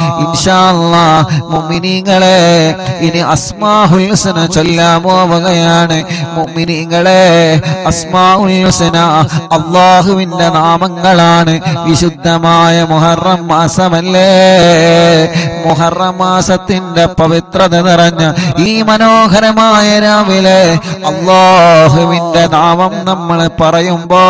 ഇൻഷാ അല്ലാ മുഅ്മിനീങ്ങളെ ഇനി അസ്മാഹുൽ ഹുസ്ന ചൊല്ലാൻ പോവുകയാണ് മുഅ്മിനീങ്ങളെ അസ്മാഉൽ ഹുസ്ന അള്ളാഹുവിന്റെ നാമങ്ങളാണ് വിശുദ്ധമായ മുഹറം മാസമല്ലേ മുഹറം മാസത്തിന്റെ പവിത്രത നിറഞ്ഞ ഈ മനോഹരമായ രാവിലെ അള്ളാഹുവിന്റെ നാമം നമ്മൾ പറയുമ്പോ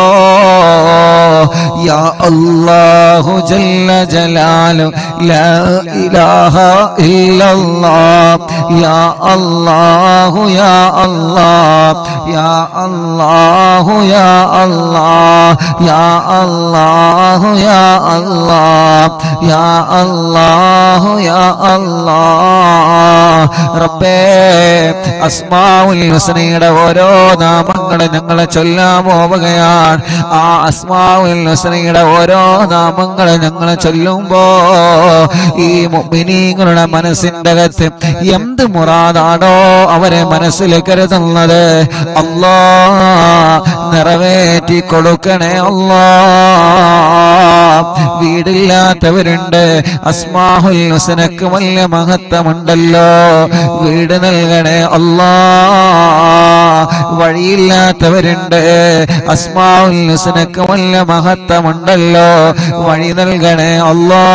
യാ അല്ലാഹു ജല്ല ജലാലു ലാ ഇലാഹ ഇല്ലല്ലാഹ് യാ അല്ലാഹു യാ അല്ലാഹ് യാ അല്ലാഹു യാ അല്ലാഹ് യാ അല്ലാഹു യാ അല്ലാഹ് യാ അല്ലാഹു യാ അല്ലാഹ് റബ്ബേ അസ്മാഉൽ ഹുസ്നയുടെ ഓരോ നാമങ്ങളെ ഞങ്ങൾ ചൊല്ലാൻ പോവുകയാണ് ആ അസ്മാഉൽ ഹുസ്നയുടെ ഓരോ നാമങ്ങളെ ഞങ്ങൾ ചൊല്ലുമ്പോ ഈ മുഅ്മിനീങ്ങളുടെ മനസ്സിന്റെ അകത്ത് എന്ത് മുറാദാണോ അവരെ മനസ്സിൽ കരുതുന്നത് അല്ലാ നിറവേറ്റി കൊടുക്കണേ അല്ലാ വീടില്ലാത്തവരുണ്ട് അസ്മാഹുൽ ഹുസനക്ക് വലിയ മഹത്വമുണ്ടല്ലോ വീട് നൽകണേ അല്ലാ വഴിയില്ലാത്തവരുണ്ട് അസ്മാഉൽ ഹുസനക്ക് വലിയ മഹത്വമുണ്ടല്ലോ വഴി നൽകണേ അല്ലാ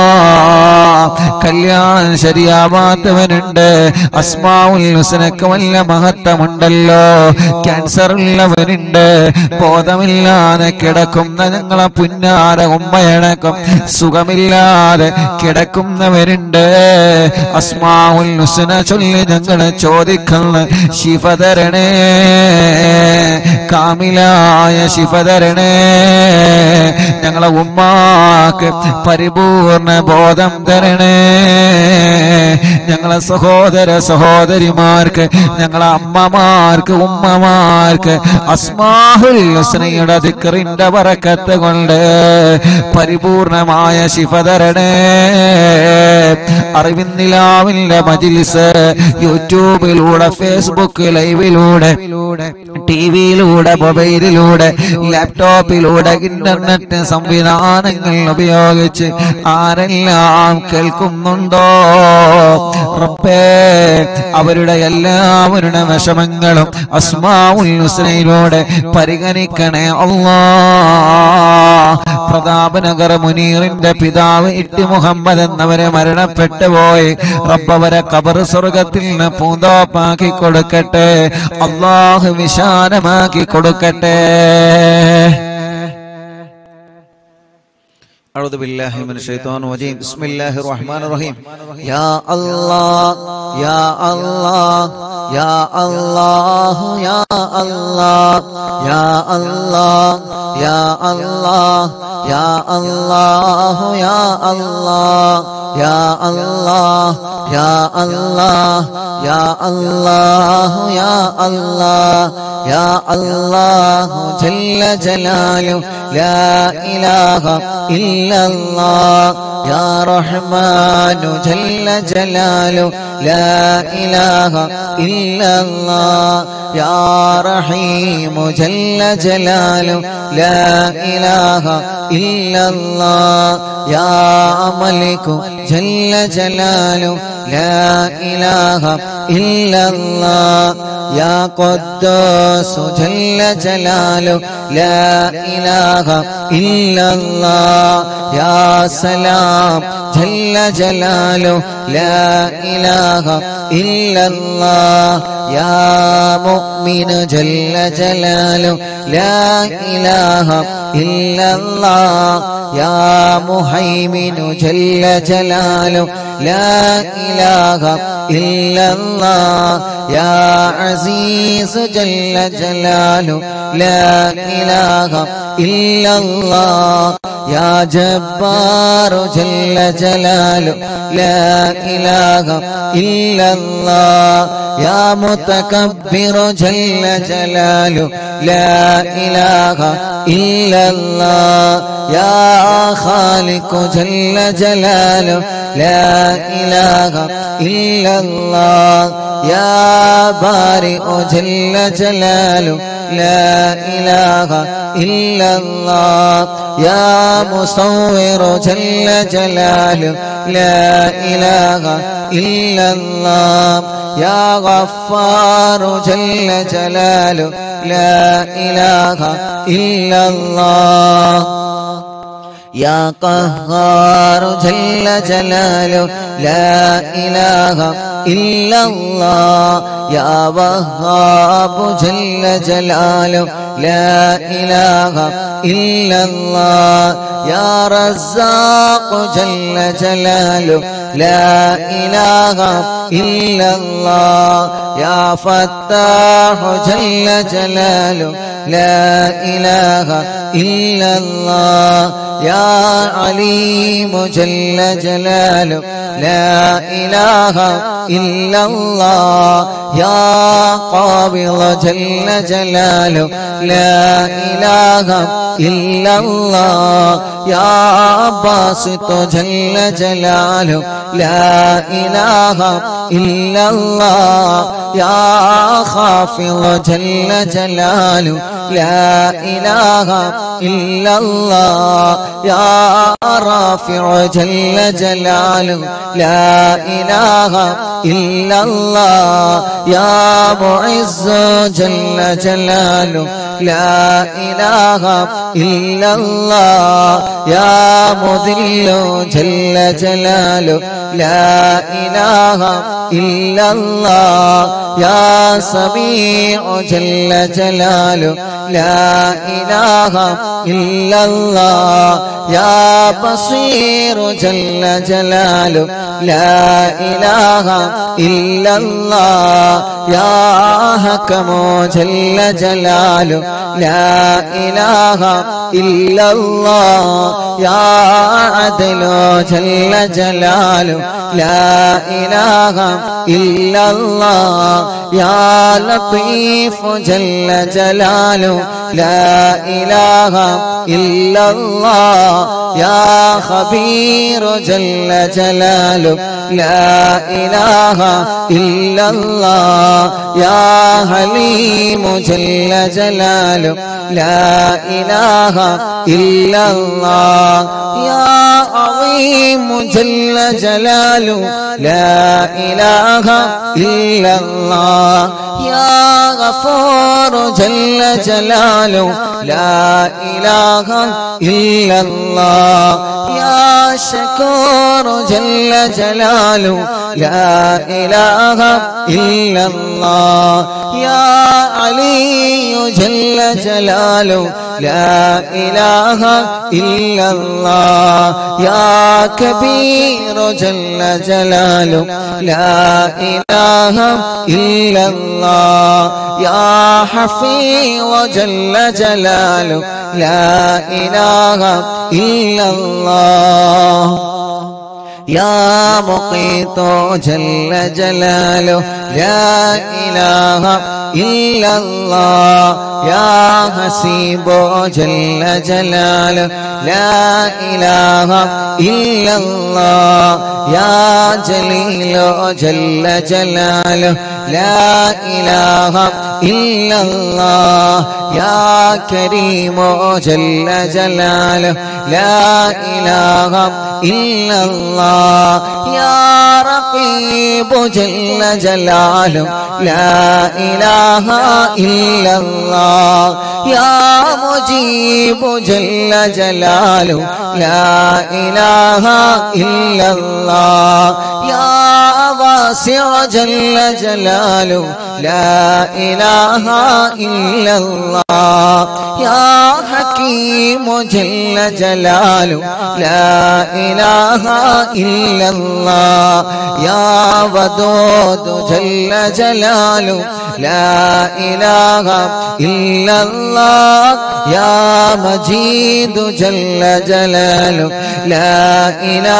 കല്യാണം ശരിയാവാത്തവനുണ്ട് അസ്മാഉൽ ഹുസനക്ക് വലിയ മഹത്വമുണ്ടല്ലോ ക്യാൻസർ ഉള്ളവരുണ്ട് ബോധമില്ലാതെ കിടക്കുന്ന ഞങ്ങളെ പുന്നാര ഉമ്മയടക്കം സുഖമില്ലാതെ കിടക്കുന്നവരുണ്ട് അസ്മാഉൽ ഹുസ്ന ചൊല്ലി ഞങ്ങളെ ചോദിക്കുന്ന ശിഫ തരണേ കാമിലായ ശിഫ തരണേ ഞങ്ങളെ ഉമ്മാക്ക് പരിപൂർണ ബോധം തരണേ ഞങ്ങളെ സഹോദര സഹോദരിമാർക്ക് ഞങ്ങളെ അമ്മമാർക്ക് ഉമ്മമാർക്ക് അസ്മാഹുൽ ഹുസ്നയുടെ ദിക്റിന്റെ വറക്കത്ത് കൊണ്ട് പരിപൂർണമായ ശിഫ തരണേ അറിവിന്ദിലാവിന്റെ മജിലിസ് യൂട്യൂബിലൂടെ ഫേസ്ബുക്ക് ലൈവിലൂടെ ടിവിയിലൂടെ മൊബൈലിലൂടെ ലാപ്ടോപ്പിലൂടെ ഇന്റർനെറ്റ് സംവിധാനങ്ങൾ ഉപയോഗിച്ച് ആരെല്ലാം കേൾക്കുന്നുണ്ടോ റബ്ബേ അവരുടെ എല്ലാവരുടെ വിഷമങ്ങളും അസ്മാഉൽ ഹുസ്നയിലൂടെ പരിഗണിക്കണേ അല്ലാ പ്രതാപനഗർ മുനീറിന്റെ പിതാവ് ഇട്ടി മുഹമ്മദ് എന്നവരെ മരണപ്പെട്ടു പോയി റബ്ബവരെ കബർ സ്വർഗത്തിൽ നിന്ന് പൂന്തോപ്പാക്കി കൊടുക്കട്ടെ അള്ളാഹു വിശാലമാക്കി കൊടുക്കട്ടെ أعوذ بالله من الشيطان الرجيم بسم الله الرحمن الرحيم يا الله يا الله يا الله يا الله يا الله يا الله يا الله يا الله يا الله يا الله يا الله يا الله يا الله جل جلاله لا إله إلا الله يا رحمن جل جلاله لا إله إلا الله يا رحيم جل جلاله لا إله إلا الله يا ملك جل جلاله لا إله إلا الله يا قدوس جل جلاله لا إله إلا الله يا سلام جل جلاله لا إله إلا الله يا مؤمن جل جلاله لا إله إلا الله يا مهيمن جل جلاله لا إله إلا الله يا عزيز جل جلاله لا إله إلا الله يا جبار جل جلاله لا إله إلا الله يا متكبر جل جلاله لا إله إلا الله يا خالق جل جلاله لا إله إلا الله يا بارئ جل جلاله لا إله إلا الله يا مصور جل جلاله لا إله إلا الله يا غفار جل جلاله لا إله إلا الله يا قهار جل جلاله لا إله إلا الله يا وهاب جل جلاله لا إله إلا الله يا رزاق جل جلاله لا إله إلا الله يا فتاح جل جلاله لا إله إلا الله يا عليم جل جلاله لا إله إلا الله يا قابض جل جلاله لا إله إلا الله يا باسط جل جلاله لا إله إلا الله يا خافض جل جلاله لا إله إلا الله يا رافع جل جلاله لا إله إلا الله يا معز جل جلاله لا إله إلا الله يا مذل جل جلاله لا إله إلا الله يا سميع جل جلاله لا إله إلا الله يا بصير جل جلاله لا إله إلا الله يا حكم جل جلاله لا إله إلا الله يا عدل جل جلاله لا إله إلا الله يا لطيف جل جلاله لا إله إلا الله يا خبير جل جلاله لا إله إلا الله يا حليم جل جلاله لا إله إلا الله يا عظيم جل جلاله لا إله إلا الله يا غفور جل جلاله لا إله إلا الله يا شكور جل جلاله لا إله إلا الله يا علي جل جلاله لا إله إلا الله يا كبير جل جلاله لا إله إلا الله يا حفيظ جل جلاله لا إله إلا الله يا مقيت جل جلاله لا إله إلا الله يا حسيب جل جلاله لا إله إلا الله يا جليل جل جلاله لا إله إلا الله يا كريم جل جلاله لا إله إلا الله يا رقيب جل جلاله لا إله إلا الله يا مجيب جل جلاله لا إله إلا الله يا واسع جل جلاله لا إله إلا الله يا حكيم جل جلاله لا إله إلا الله يا ودود جل جلاله لا إله إلا الله يا مجيد جل جلاله لا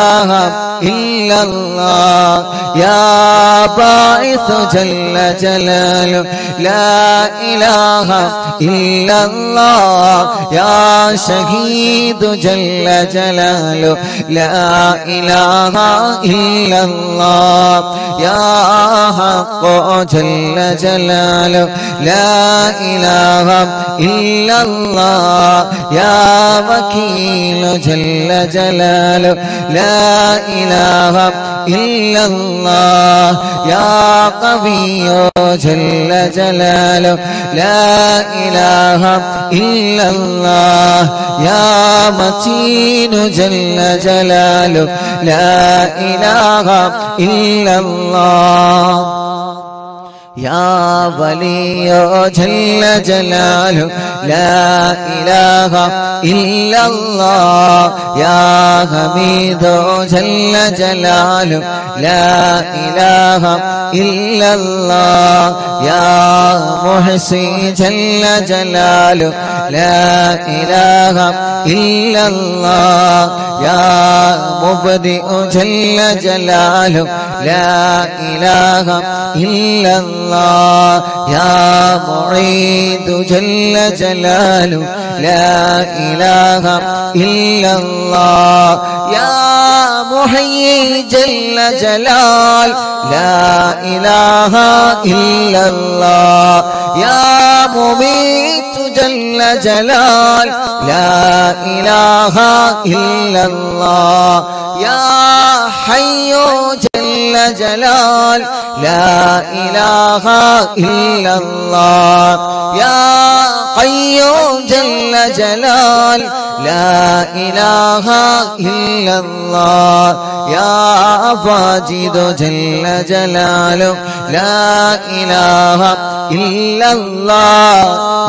إله إلا الله يا باعث جل جلاله جلاله لا إله إلا الله يا شهيد جل جلاله لا إله إلا الله يا حق جل جلاله لا إله إلا الله يا وكيل جل جلاله لا إله إلا الله يا قوي جل جلاله لا إله إلا الله يا متين جل جلاله لا إله إلا الله يا ولي جل جلاله لا إله إلا الله يا حميد جل جلاله لا إله إلا الله يا محسن جل جلاله لا إله إلا الله يا مبدئ جل جلاله لا إله إلا الله يا معيد جل جلاله لا إله إلا الله يا محيي جل جلال لا إله إلا الله يا مميت جل جلال لا إله إلا الله يا حي جل جلال لا إله إلا الله يا قيوم جل جلال لا إله إلا الله يا فاجد جل جلاله لا إله إلا الله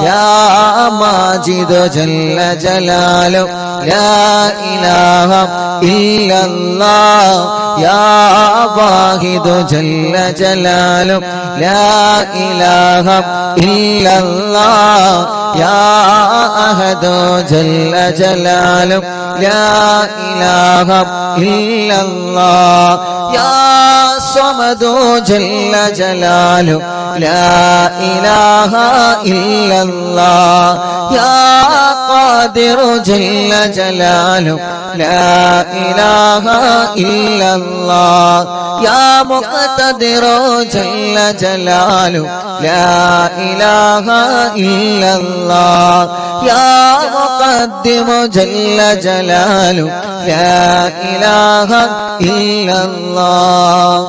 يا ماجد جل جلاله لا إله إلا الله يا واحد جل جلاله لا إله إلا الله يا أحد جل جلاله لا إله إلا الله يا صمد جل جلاله لا إله إلا الله يا قادر جل جلاله لا إله إلا الله يا مقتدر جل جلاله لا إله إلا الله يا مقدم جل جلاله لا إله إلا الله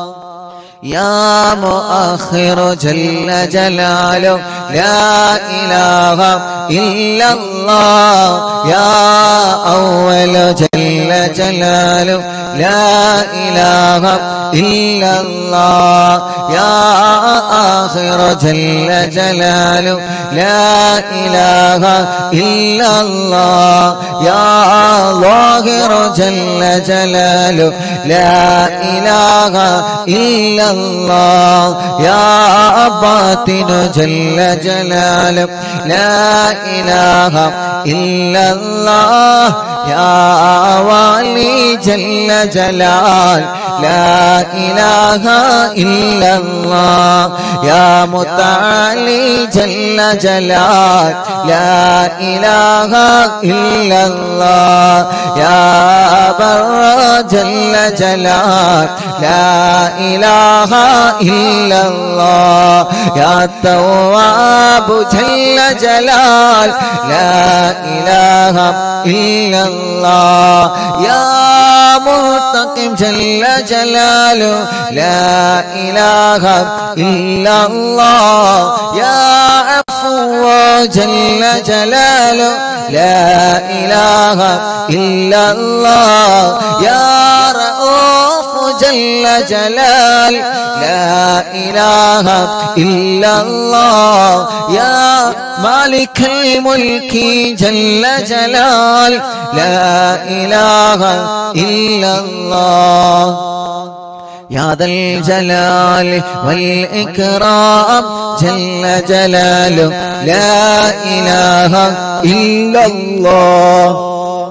يا مؤخر جل جلاله لا إله إلا الله يا أول جل جلاله لا إله إلا الله يا آخر جل جلاله لا إله إلا الله يا ظاهر جل جلاله لا إله إلا الله يا باطن جل جلاله لا إله إلا الله يا والي جل جلال لا إله إلا الله يا متعالي جل جلال لا إله إلا الله يا بر جل جلال لا إله إلا الله يا تواب جل جلال لا إله إلا الله يا منتقم جل جلاله لا إله إلا الله يا عفو جل جلاله لا إله إلا الله يا رؤوف جل جلال لا إله إلا الله يا مالك الملك جل جلال لا إله إلا الله يا ذا الجلال والإكرام جل جلاله لا إله إلا الله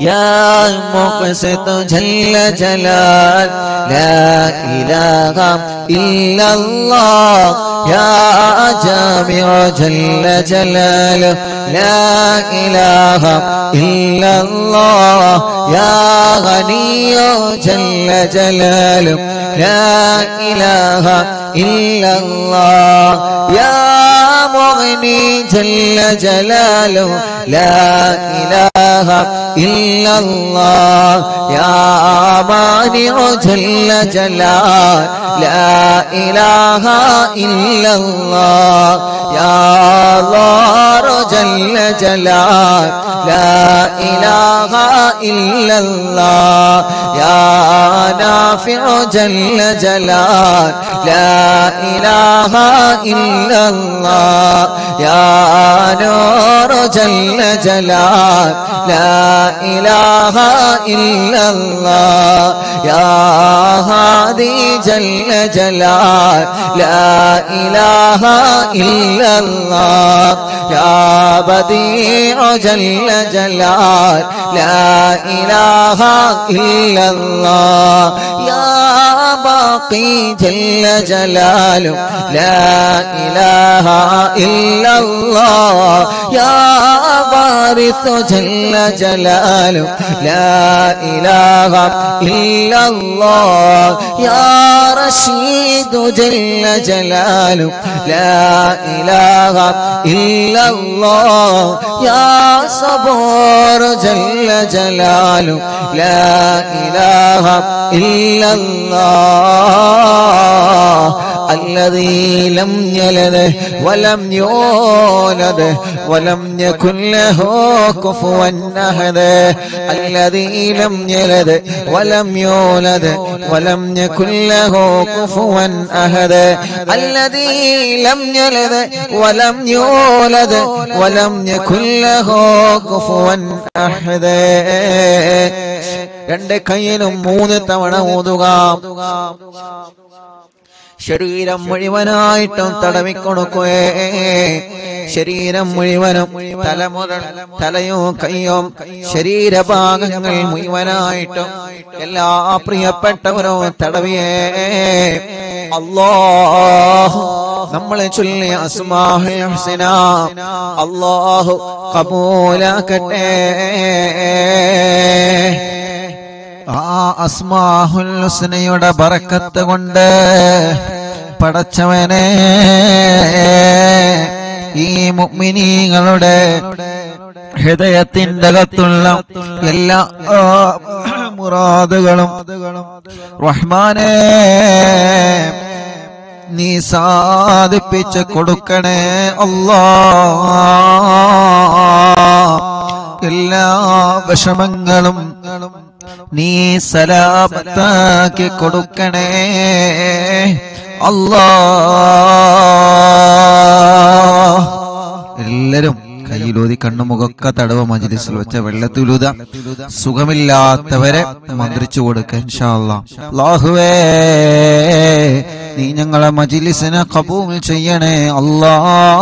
يا مقسط جل جلال لا إله إلا الله يا جامع جل جلاله لا إله إلا الله يا غني جل جلاله لا إله إلا الله يا مغني جل جلاله لا إله إلا الله يا مانع جل جلاله لا إله إلا الله يا ضار جل جلاله لا إله إلا الله يا نافع جل جلاله لا إله إلا الله يا نور جل جلاله لا إله إلا الله يا هادي جل جلاله لا إله إلا الله يا بديع جل جلاله لا إله إلا الله يا باقي جل جلاله لا إله إلا الله يا وارث جل جلاله لا إله إلا الله يا رشيد جل جلاله لا إله إلا الله يا صبور جل جلاله لا إله إلا الله الذي لم يلد ولم يولد ولم يكن له كفوا أحد الذي لم يلد ولم يولد ولم يكن له كفوا أحد الذي لم يلد ولم يولد ولم يكن له كفوا أحد രണ്ട് കയ്യിലും മൂന്ന് തവണ ഊതുക ശരീരം മുഴുവനായിട്ടും തടവിക്കൊടുക്കുകേ ശരീരം മുഴുവനും തല മുതൽ തലയും കയ്യും ശരീരഭാഗങ്ങൾ മുഴുവനായിട്ടും എല്ലാ പ്രിയപ്പെട്ടവരും തടവിയേ അല്ലാഹു നമ്മളെ ചൊല്ലി അസ്മാഹുൽ ഹുസ്ന അല്ലാഹു കബൂലാക്കട്ടെ ആ അസ്മാഹുൽ ഹുസ്നയുടെ ബറക്കത്ത് കൊണ്ട് പടച്ചവനെ ഈ മുഅ്മിനീങ്ങളുടെ ഹൃദയത്തിന്റെ അകത്തുള്ള എല്ലാ ആ, മുറാദുകളും റഹ്മാനെ നീ സാധിപ്പിച്ച് കൊടുക്കണേ അല്ലാ എല്ലാ വിഷമങ്ങളും നീ സലാമത്താക്കി കൊടുക്കണേ അല്ലാ എല്ലാരും കയ്യിലൂതി കണ്ണുമുഖൊക്കെ തടവ മജ്ലിസിൽ വെച്ച വെള്ളത്തിലൂത സുഖമില്ലാത്തവരെ മന്ത്രിച്ചു കൊടുക്ക അള്ളാഹുവേ നീ ഞങ്ങളെ മജിലിസിനെ കബൂൽ ചെയ്യണേ അല്ലാ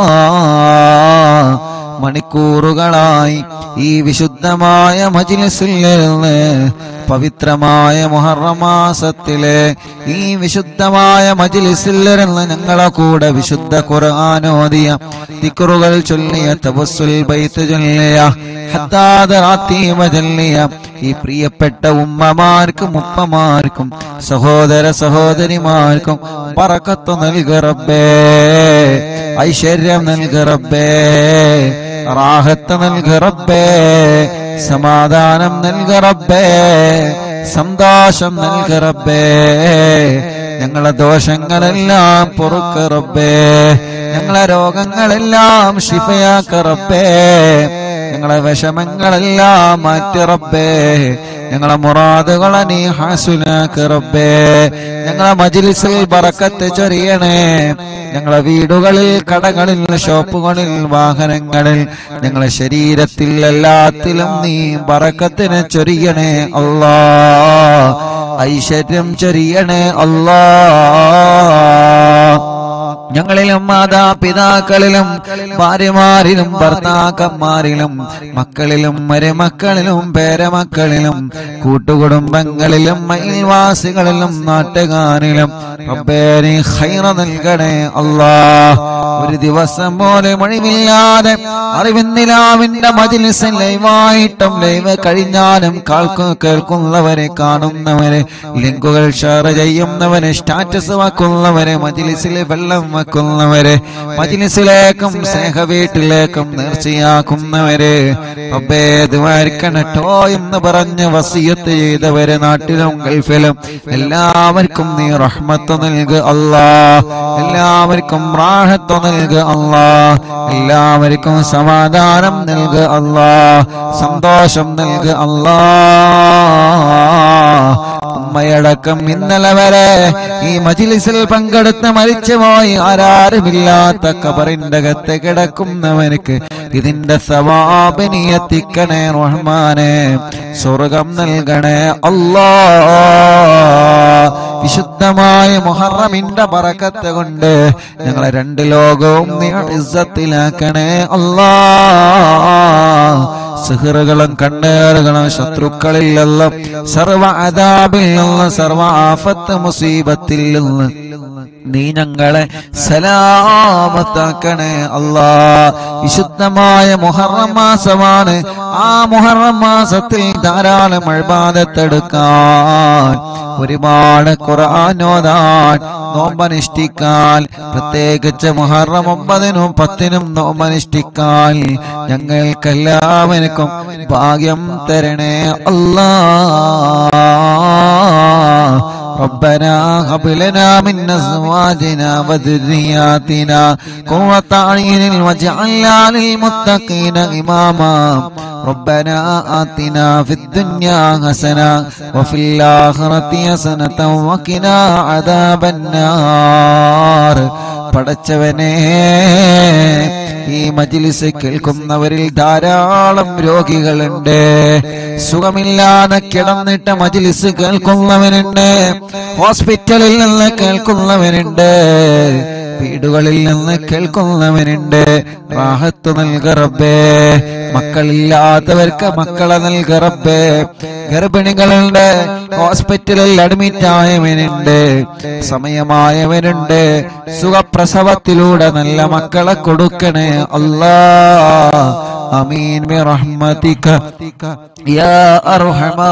മണിക്കൂറുകളായി ഈ വിശുദ്ധമായ മജിലിസിൽ നിന്ന് പവിത്രമായ മുഹറമാസത്തിലെ ഈ വിശുദ്ധമായ മജിലിസിൽ നിന്ന് ഞങ്ങളെ കൂടെ വിശുദ്ധ ഖുർആാനോദിയ തിക്കുറുകൾ ചൊല്ലിയ തപസ്സുൽ ബൈത്ത് ചൊല്ലിയ ഹത്താദ റാത്തീമ ചൊല്ലിയ ഈ പ്രിയപ്പെട്ട ഉമ്മമാർക്കും ഉപ്പമാർക്കും സഹോദര സഹോദരിമാർക്കും പറക്കത്ത് നൽക റബ്ബേ ഐശ്വര്യം നൽക റബ്ബേ റാഹത്ത് നൽക റബ്ബേ സമാധാനം നൽക റബ്ബേ സന്തോഷം നൽക റബ്ബേ ഞങ്ങളെ ദോഷങ്ങളെല്ലാം പൊറുക്ക റബ്ബേ ഞങ്ങളെ രോഗങ്ങളെല്ലാം ശിഫയാക്ക റബ്ബേ ഞങ്ങളെ വിഷമങ്ങളെല്ലാം മാറ്റി റബ്ബേ ഞങ്ങളെ മുറാദുകളെ നീ ഹാസുലാക്ക് റബ്ബേ ഞങ്ങളെ മജിലിസിൽ ബറക്കത്ത് ചൊരിയണേ ഞങ്ങളെ വീടുകളിൽ കടകളിൽ ഷോപ്പുകളിൽ വാഹനങ്ങളിൽ ഞങ്ങളെ ശരീരത്തിൽ എല്ലാത്തിലും നീ ബറക്കത്തിനെ ചൊരിയണേ അല്ലാ ഐശ്വര്യം ചൊരിയണേ അല്ലാ ഞങ്ങളിലും മാതാപിതാക്കളിലും ഭാര്യമാരിലും ഭർത്താക്കന്മാരിലും മക്കളിലും മരുമക്കളിലും പേരമക്കളിലും കൂട്ടുകുടുംബങ്ങളിലും അയൽവാസികളിലും നാട്ടുകാരിലും റബ്ബേ നീ ഖൈറ നൽകണേ അല്ലാ ഒരു ദിവസം പോലെ മൊഴിവില്ലാതെ അറിവിന്ദിലാവിന്റെ മജിലിസ് ലൈവായിട്ടും ലൈവ് കഴിഞ്ഞാലും കാൽക്കു കേൾക്കുന്നവരെ കാണുന്നവരെ ലിങ്കുകൾ ഷെയർ ചെയ്യുന്നവരെ സ്റ്റാറ്റസ് വെക്കുന്നവരെ മജിലിസിൽ വെള്ളം വെക്കുന്നവരെ മജിലിസിലേക്കും സ്നേഹ വീട്ടിലേക്കും നേർച്ചയാക്കുന്നവരെ റബ്ബേ ദ്വാരിക്കണട്ടോ എന്ന് പറഞ്ഞ് വസിയത്ത് ചെയ്തവരെ നാട്ടിലും ഗൾഫിലും എല്ലാവർക്കും നീ റഹ്മത്ത് നൽക അല്ലാ എല്ലാവർക്കും റാഹത്ത് നൽക അല്ലാ എല്ലാവർക്കും സമാധാനം നൽക അല്ലാ സന്തോഷം നൽക അല്ലാ ഉമ്മയടക്കം ഇന്നലെ വരെ ഈ മജിലിസിൽ പങ്കെടുത്ത് മരിച്ചുപോയി ആരാരുമില്ലാത്ത കബറിന്റെ അകത്ത് കിടക്കുന്നവനക്ക് ഇതിന്റെ സവാബിനി എത്തിക്കണേ റഹ്മാനെ സ്വർഗം നൽകണേ അല്ലാ വിശുദ്ധമായ മുഹറമിന്റെ പറക്കത്ത് കൊണ്ട് ഞങ്ങളെ രണ്ട് ലോകവും നീ ഇസ്സത്തിലാക്കണേ അല്ലാ സിഹറുകളും കണ്ണേറുകളും ശത്രുക്കളിലെല്ലാം സർവ അതാബിൽ നിന്ന് സർവ ആഫത്ത് മുസീബത്തിൽ നിന്ന് നീ ഞങ്ങളെ സലാമത്താക്കണേ അല്ലാ വിശുദ്ധമായ മുഹറം മാസമാണ് ആ മുഹറം മാസത്തിൽ ധാരാളം അഴ്ബാദത്തെടുക്കാൻ ഒരുപാട് ഖുർആാനോദാൻ നോമ്പനുഷ്ഠിക്കാൻ പ്രത്യേകിച്ച് മുഹറം ഒമ്പതിനും പത്തിനും നോമ്പനുഷ്ഠിക്കാൻ ഞങ്ങൾക്കെല്ലാവർക്കും ഭാഗ്യം തരണേ അല്ലാ ربنا هب لنا من ازواجنا وذرياتنا قرة اعين واجعلنا للمتقين اماما ربنا آتنا في الدنيا حسنة وفي الآخرة حسنة وقنا عذاب النار പടച്ചവനെ ഈ മജിലിസ് കേൾക്കുന്നവരിൽ ധാരാളം രോഗികളുണ്ട് സുഖമില്ലാതെ കിടന്നിട്ട് മജിലിസ് കേൾക്കുന്നവനുണ്ട് ഹോസ്പിറ്റലിൽ നിന്ന് കേൾക്കുന്നവനുണ്ട് വീടുകളിൽ നിന്ന് കേൾക്കുന്നവനുണ്ട് റാഹത്ത് നൽക റബ്ബേ മക്കളില്ലാത്തവർക്ക് മക്കളെ നൽക റബ്ബേ ഗർഭിണികളുണ്ട് ഹോസ്പിറ്റലിൽ അഡ്മിറ്റ് ആയവനുണ്ട് സമയമായവനുണ്ട് സുഖപ്രസവത്തിലൂടെ നല്ല മക്കളെ കൊടുക്കണേ അല്ലാ അമീൻ ബിറഹ്മതിക യാ അർഹമർ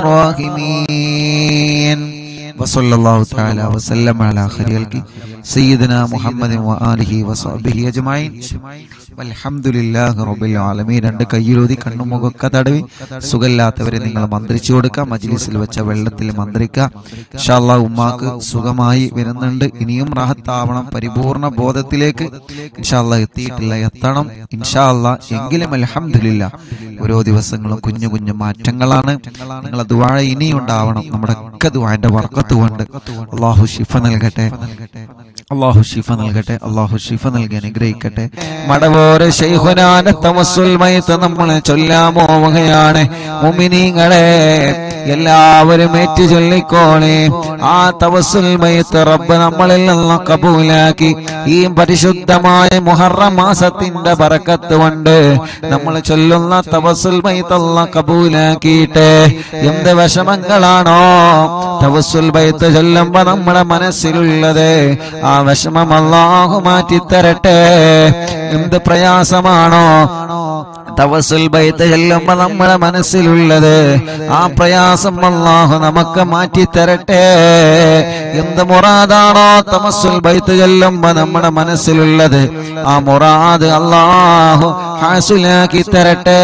റഹീമീൻ وصلى الله تعالى وسلم على خير خلقه سيدنا محمد وآله وصحبه أجمعين والحمد لله رب العالمين രണ്ട് കയ്യിലൂതി കണ്ണുമുഖൊക്കെ തടവി സുഖമില്ലാത്തവരെ നിങ്ങൾ മന്ത്രിച്ചു കൊടുക്കുക മജ്ലിസിൽ വെച്ച വെള്ളത്തിൽ മന്ത്രിക്കുക ഇൻഷാല്ലാ ഉമ്മാക്ക് സുഖമായി വരുന്നുണ്ട് ഇനിയും റാഹത്താവണം പരിപൂർണ ബോധത്തിലേക്ക് ഇൻഷാല്ല എത്തിയിട്ടില്ല എത്തണം ഇൻഷാല്ല എങ്കിലും അലഹമില്ല ഓരോ ദിവസങ്ങളും കുഞ്ഞു കുഞ്ഞു മാറ്റങ്ങളാണ് നിങ്ങൾ ദുവാഴ ഇനിയും ഉണ്ടാവണം നമ്മുടെ ഒക്കെ ദുവാന്റെ വർക്കത്ത് കൊണ്ട് അള്ളാഹു ഷിഫ നൽകട്ടെ അള്ളാഹു ഷിഫ നൽകട്ടെ അള്ളാഹു ഷിഫ നൽകി അനുഗ്രഹിക്കട്ടെ മടവോര് ശൈഹുനാന തമസുൽ മയത്ത് നമ്മളെ ചൊല്ലാമോ വകയാണ് മുമിനീങ്ങളെ എല്ലാവരും ഏറ്റു ചൊല്ലിക്കോളെ ആ തവസുൽ മയത്ത് റബ്ബ് നമ്മളിൽ നിന്ന് കബൂലാക്കി ഈ പരിശുദ്ധമായ മുഹറം മാസത്തിന്റെ പറക്കത്ത് കൊണ്ട് നമ്മൾ ചൊല്ലുന്ന തവസുൽ മയത്തല്ല കബൂലാക്കിയിട്ട് എന്ത് വിഷമങ്ങളാണോ തവസുൽ ബൈത്ത് ചൊല്ലുമ്പോ നമ്മുടെ മനസ്സിലുള്ളത് ആ വിഷമം അള്ളാഹു മാറ്റിത്തരട്ടെ എന്ത് പ്രയാസമാണോ തവസുൽ ബൈത്ത് ചെല്ലുമ്പോ നമ്മുടെ മനസ്സിലുള്ളത് ആ പ്രയാസം അള്ളാഹു നമുക്ക് മാറ്റിത്തരട്ടെ എന്ത് മുറാദാണോ തമസുൽ ബൈത്ത് ചെല്ലുമ്പോ നമ്മുടെ മനസ്സിലുള്ളത് ആ മുറാദ് അള്ളാഹു ഹാസുലാക്കി തരട്ടെ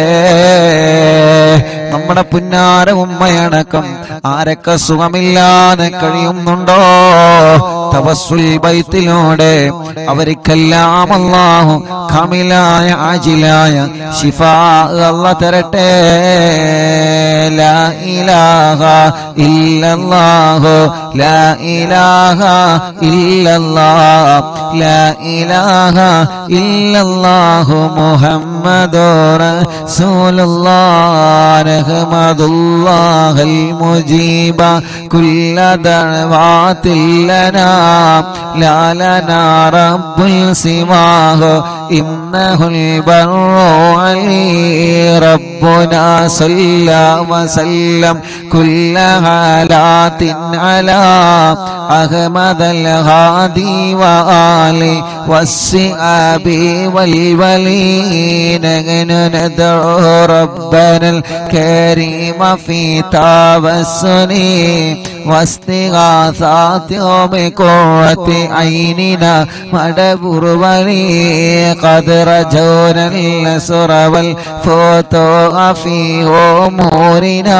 നമ്മുടെ പുന്നാര ഉമ്മയടക്കം ആരൊക്കെ സുഖമില്ലാതെ കഴിയുന്നുണ്ടോ തവസുൽ ബൈത്തിലൂടെ അവർക്കെല്ലാം അള്ളാഹു കമിലായ ആജിലായ ശിഫ അല്ല തരട്ടെ ലാ ഇലാഹ ഇല്ലല്ലാഹു ലാ ഇലാഹ ഇല്ലല്ലാഹ് ലാ ഇലാഹ ഇല്ലല്ലാഹു മുഹമ്മദുർ റസൂലുള്ളാഹ് നഹ്മദുല്ലാഹൽ മുജീബ കുല്ല ദഅവാത്തിൽ ലനാ لا لنا رب سواه إنه البر علي ربنا صلى وسلم كل حالات على أحمد الهادي وآله والسئاب والولين ندعو ربنا الكريم في توسلي واستغاثات بقوة عيننا مدبر ولي قد رجونا النصر والفتوح في أمورنا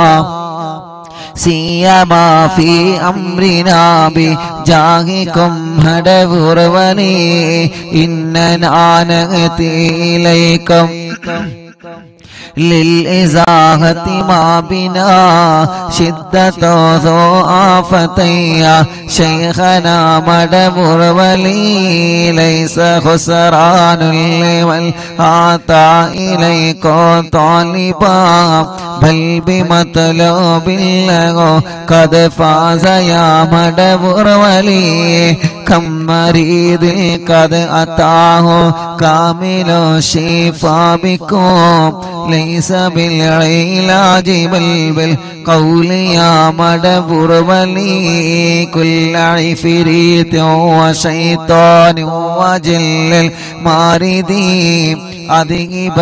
سيما في أمرنا بجاهكم هدفر ولي إننا نأتي إليكم للإزاحة ما بنا شدة ذو آفتي شيخنا مدبر ولي ليس خسران لمن آتى إليكم طالبا بل بمطلوب له قد فاز يا مدبر ولي كم مريض قد أتاه كامل الشفاء بكم ليس بالعلاج بل بالقول يا مدبر ولي كل عفريت وشيطان وجل الماردين أذهب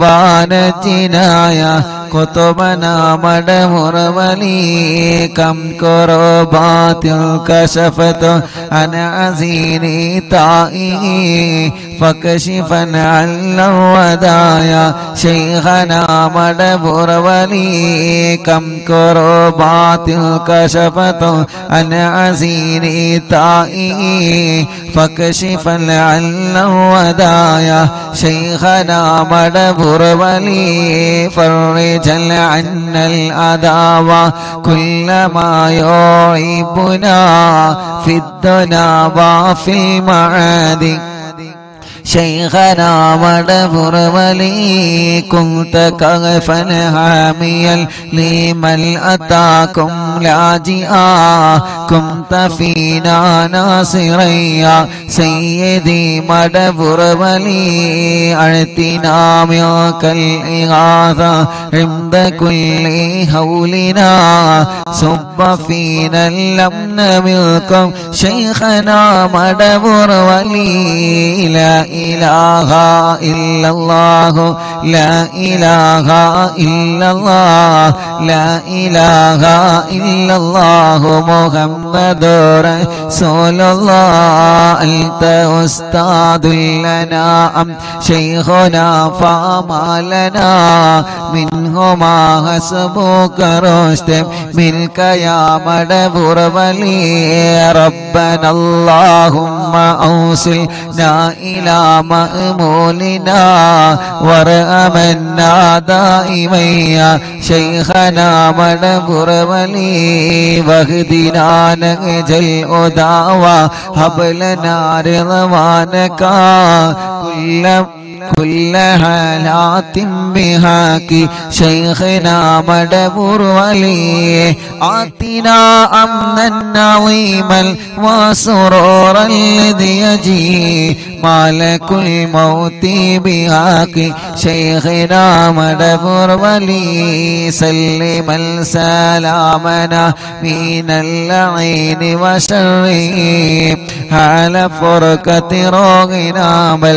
البانتنايا كتبنا مدمر ولي كم كربات كشفت عن عزيني طائي فكشفا عن الودايا شيخنا مدبر ولي كم كربات كشفت عن عزيني طائي فكشفا عن الودايا شيخنا مدبر ولي فرج عنا الأذى كل ما يعيبنا في الدنا وفي المعاد شيخنا مدبر ولي كنت كغفا حاميا لمن أتاكم لاجئا كنت فينا ناصريا سيدي مدبر ولي أعتنا منك الإغاثة عند كل هولنا صب فينا اللمن منكم شيخنا مدبر ولي لا إله إلا الله لا إله إلا الله لا إله إلا الله محمد رسول الله أنت أستاذ لنا أم شيخنا فما لنا منهما حسبك رشد منك يا مدبر ولي ربنا اللهم أوصلنا إلى مأمولنا وارأمنا دائما يا شيخنا مدبر ولي واهدنا نهج الهدى وهب لنا رضوانك كل كل حالات بهاك شيخنا مدبر ولي آتنا أمنا عظيما وسرورا الذي يجي مالك الموت بهاك شيخنا مدبر ولي سلم السلامنا من اللعين وشره على فرقة روغنا بل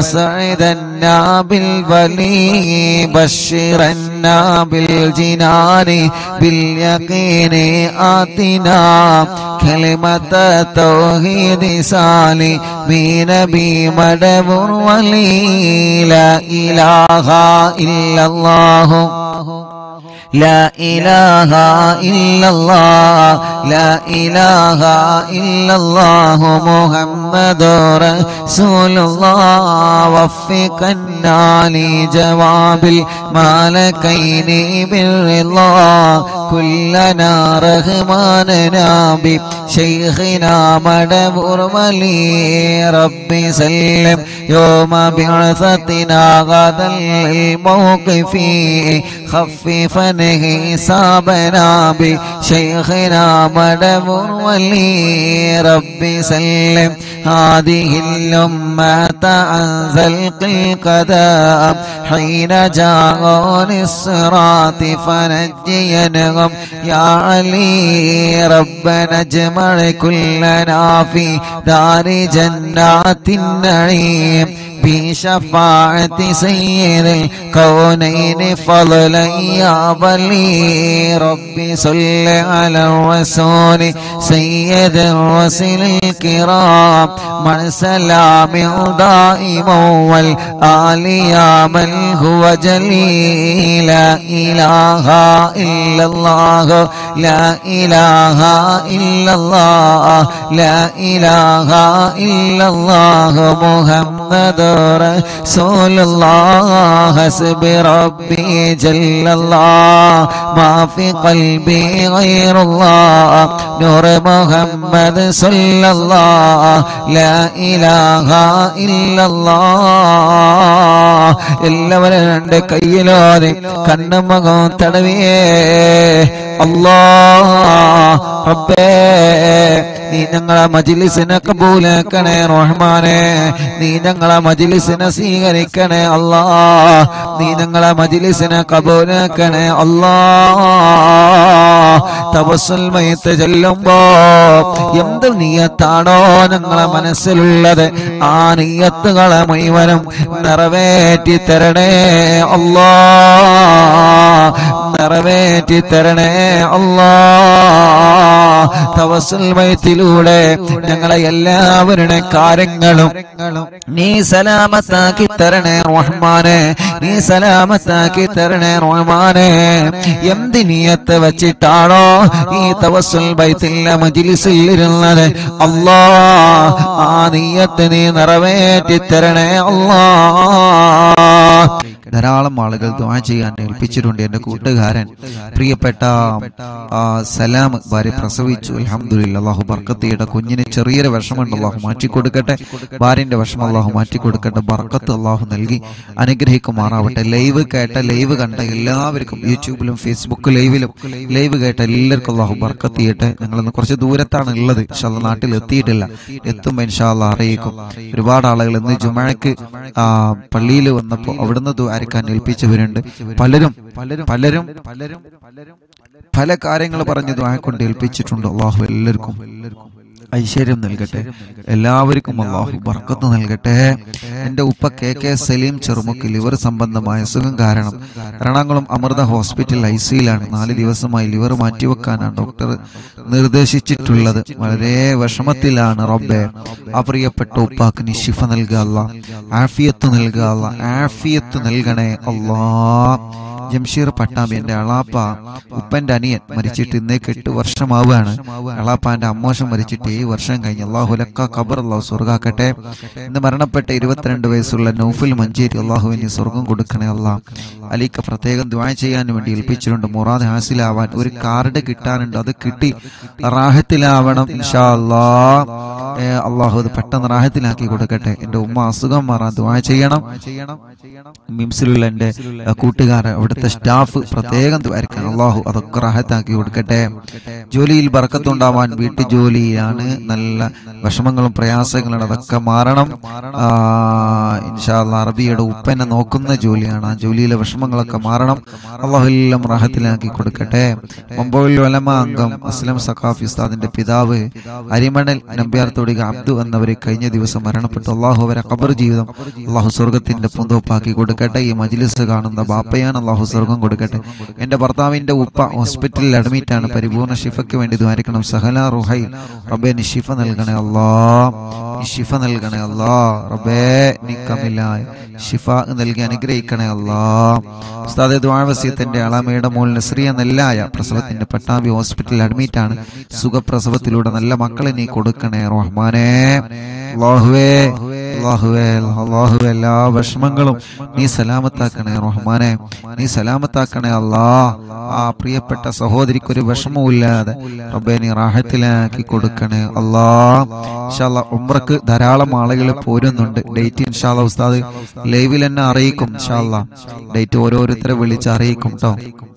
أسعدنا بالولي بشرنا بالجنان باليقين آتنا كلمة التوحيد سالي بنبي مدبر ولي لا إله إلا الله لا إله إلا الله لا إله إلا الله محمد رسول الله وفقنا لجواب المالكين بالرضا كلنا رحماننا بشيخنا مدبر ولي ربي سلم يوم بعثتنا غدا الموقف خفف حسابنا بشيخنا مدبر ولي ربي سلم هذه الأمة عن زلق القدم حين جاءون الصراط فنجينهم يا علي ربنا اجمع كلنا في دار جنات النعيم بشفاعة سيد الكونين فضلا يا ولي ربي صل على الرسول سيد الرسل الكرام من سلام دائما والآل يا من هو جليل لا إله إلا الله لا إله إلا الله لا إله إلا الله محمد رسول الله حسب ربي جل الله ما في قلبي غير الله نور محمد صلى الله لا إله إلا الله എല്ലാവരും രണ്ട് കയ്യിലോതെ കണ്ണുമുഖം തടവിയേ അല്ലാ റബ്ബേ നീ ഞങ്ങളെ മജിലിസിനെ കബൂലാക്കണേ റഹ്മാനെ നീ ഞങ്ങളെ മജിലിസിനെ സ്വീകരിക്കണേ അല്ലാ നീ ഞങ്ങളെ മജിലിസിനെ കബൂലാക്കണേ അല്ലാ തവസ്സുൽ മയത്ത് ചെല്ലുമ്പോ എന്ത് നീയത്താണോ ഞങ്ങളെ മനസ്സിലുള്ളത് ആ നീയത്തുകളെ മുഴുവനും നിറവേറ്റി തരണേ അല്ലാ നിറവേറ്റി തരണേ അല്ലാ തവസ്സുൽ മയത്തിലൂടെ ഞങ്ങളെ എല്ലാവരുടെ കാര്യങ്ങളും നീ സലാമത്താക്കി തരണേ റഹ്മാനെ നീ സലാമത്താക്കി തരണേ റഹ്മാനെ എന്ത് നീയത്ത് വെച്ചിട്ടാണോ ഈ തവസ്സുൽ ബൈത്തില്ല മജിലിസിൽ ഇരുന്നത് അല്ലാ ആ നീയത്ത് നീ നിറവേറ്റി തരണേ അല്ലാ ധാരാളം ആളുകൾ ദ്വാ ചെയ്യാൻ ഏൽപ്പിച്ചിട്ടുണ്ട് എന്റെ കൂട്ടുകാരൻ പ്രിയപ്പെട്ട ആ, സലാം ഭാര്യ പ്രസവിച്ചു അലഹമുല്ല അള്ളാഹു ബർക്കത്തിയുടെ കുഞ്ഞിന് ചെറിയൊരു വിഷമുണ്ട് അള്ളാഹു മാറ്റിക്കൊടുക്കട്ടെ ഭാര്യന്റെ വിഷമം അള്ളാഹു മാറ്റിക്കൊടുക്കട്ടെ ബർക്കത്ത് അള്ളാഹു നൽകി അനുഗ്രഹിക്കുമാറാവട്ടെ ലൈവ് കേട്ട ലൈവ് കണ്ട എല്ലാവർക്കും യൂട്യൂബിലും ഫേസ്ബുക്ക് ലൈവിലും ലൈവ് കേട്ട എല്ലാവർക്കും അള്ളാഹു ബർക്കത്ത് ചെയ്യട്ടെ ഞങ്ങളിന്ന് കുറച്ച് ദൂരത്താണ് ഉള്ളത് ഇൻഷാല്ല നാട്ടിൽ എത്തിയിട്ടില്ല എത്തുമ്പോൾ ഇൻഷാല്ല അറിയിക്കും ഒരുപാട് ആളുകൾ ഇന്ന് ജുമഴക്ക് പള്ളിയിൽ വന്നപ്പോൾ അവിടുന്ന് ദ്വാരക്കാൻ ഏൽപ്പിച്ചവരുണ്ട് പലരും പലരും പലരും പലരും പലരും പല കാര്യങ്ങൾ പറഞ്ഞ് ദ്വാ കൊണ്ട് ഏൽപ്പിച്ചിട്ടുണ്ട് അള്ളാഹു എല്ലാവർക്കും ഐശ്വര്യം നൽകട്ടെ എല്ലാവർക്കും അള്ളാഹു ബർക്കത്ത് നൽകട്ടെ എൻ്റെ ഉപ്പ K K Saleem Cherumukku liver സംബന്ധമായ അസുഖം കാരണം എറണാകുളം അമൃത ഹോസ്പിറ്റൽ ഐ സിയിലാണ് നാല് ദിവസമായി ലിവർ മാറ്റിവെക്കാനാണ് ഡോക്ടർ നിർദ്ദേശിച്ചിട്ടുള്ളത് വളരെ വിഷമത്തിലാണ് റബ്ബെ ആ പ്രിയപ്പെട്ട ഉപ്പാക്ക് നീ ശിഫ നൽകുക അല്ല ആഫിയത്ത് നൽകുക അല്ല ആഫിയത്ത് നൽകണേ അല്ലാ ജംഷീർ പട്ടാമ്പി എന്റെ അളാപ്പ ഉപ്പന്റെ അനിയൻ മരിച്ചിട്ട് ഇന്നേക്ക് എട്ട് വർഷമാവുകയാണ് അളാപ്പാന്റെ അമ്മോശം മരിച്ചിട്ട് ഏഴ് വർഷം കഴിഞ്ഞ് അള്ളാഹുലക്ക ഖബർ അള്ളാഹു സ്വർഗാക്കട്ടെ ഇന്ന് മരണപ്പെട്ട ഇരുപത്തിരണ്ട് വയസ്സുള്ള നൗഫിൽ മഞ്ചേരി അള്ളാഹുവിന് സ്വർഗം കൊടുക്കണേ അള്ളാഹ് അലിക്ക് പ്രത്യേകം ദ്വാ ചെയ്യാൻ വേണ്ടി ഏൽപ്പിച്ചിട്ടുണ്ട് മുറാദ് ഹാസിലാവാൻ ഒരു കാർഡ് കിട്ടാനുണ്ട് അത് കിട്ടി റാഹത്തിലാവണം ഇൻഷാ അല്ലാ ഏ, അള്ളാഹു അത് പെട്ടെന്ന് റാഹത്തിലാക്കി കൊടുക്കട്ടെ എന്റെ ഉമ്മ അസുഖം മാറാൻ ദ്വാ ചെയ്യണം മിംസിലുള്ള എന്റെ ആ, കൂട്ടുകാർ അവിടുത്തെ സ്റ്റാഫ് പ്രത്യേകം ദ്വാരിക്കണം അള്ളാഹു അതൊക്കെ റാഹത്താക്കി കൊടുക്കട്ടെ ജോലിയിൽ ബർക്കത്തുണ്ടാവാൻ വീട്ടു ജോലിയാണ് നല്ല വിഷമങ്ങളും പ്രയാസങ്ങളും അതൊക്കെ മാറണം ആ, ഇൻഷാ അല്ലാ അറബിയുടെ ഉപ്പനെ നോക്കുന്ന ജോലിയാണ് ആ ജോലിയിലെ വിഷമങ്ങളൊക്കെ മാറണം അള്ളാഹു എല്ലാം റാഹത്തിലാക്കി കൊടുക്കട്ടെ മമ്പോയിൽ വലമ അംഗം അസ്ലം സഖാഫി ഉസ്താദിന്റെ പിതാവ് അരിമണൽ നമ്പ്യാർത്തോടിക അബ്ദു എന്നവരെ കഴിഞ്ഞ ദിവസം മരണപ്പെട്ടു അള്ളാഹു അവരെ ഖബർ ജീവിതം അള്ളാഹു സ്വർഗത്തിന്റെ പൂന്തോപ്പാക്കി കൊടുക്കട്ടെ ഈ മജ്ലിസ് കാണുന്ന ബാപ്പയാണ് അള്ളാഹു സ്വർഗം കൊടുക്കട്ടെ എന്റെ ഭർത്താവിന്റെ ഉപ്പ ഹോസ്പിറ്റലിൽ അഡ്മിറ്റ് ആണ് പരിപൂർണ ഷിഫയ്ക്ക് വേണ്ടി ദ്വാരിക്കണം സഹല റുഹൈ റബ്ബെ നീ ഷിഫ നൽകണേ അല്ലാ നീ ഷിഫ നൽകണേ അല്ലാ റബ്ബേ നീ കമിലായ ഷിഫ നൽകി അനുഗ്രഹിക്കണേ അല്ലാ ഉസ്താദെ ദ്വാവസ്യത്തിന്റെ അളമയുടെ മോൾ നസ്രിയ നെല്ലായ പ്രസവത്തിന്റെ പട്ടാമ്പി ഹോസ്പിറ്റലിൽ അഡ്മിറ്റ് ആണ് സുഖപ്രസവത്തിലൂടെ നല്ല മക്കളെ നീ കൊടുക്കണേ റഹ്മാനേ അല്ലാഹുവേ അല്ലാഹുവേ അല്ലാഹുവേ എല്ലാ വിഷമങ്ങളും നീ സലാമത്താക്കണേ റഹ്മാനെ നീ സലാമത്താക്കണേ അല്ലാ ആ പ്രിയപ്പെട്ട സഹോദരിക്ക് ഒരു വിഷമവുമില്ലാതെ റബ്ബെ നീ റാഹത്തിലാക്കി കൊടുക്കണേ അല്ലാ ഇൻഷാല്ലാ ഉംറക്ക് ധാരാളം ആളുകൾ പോരുന്നുണ്ട് ഡേറ്റ് ഇൻഷാല്ല ഉസ്താദ് ലൈവിൽ തന്നെ അറിയിക്കും ഇൻഷാല്ല ഡേറ്റ് ഓരോരുത്തരെ വിളിച്ച് അറിയിക്കും കേട്ടോ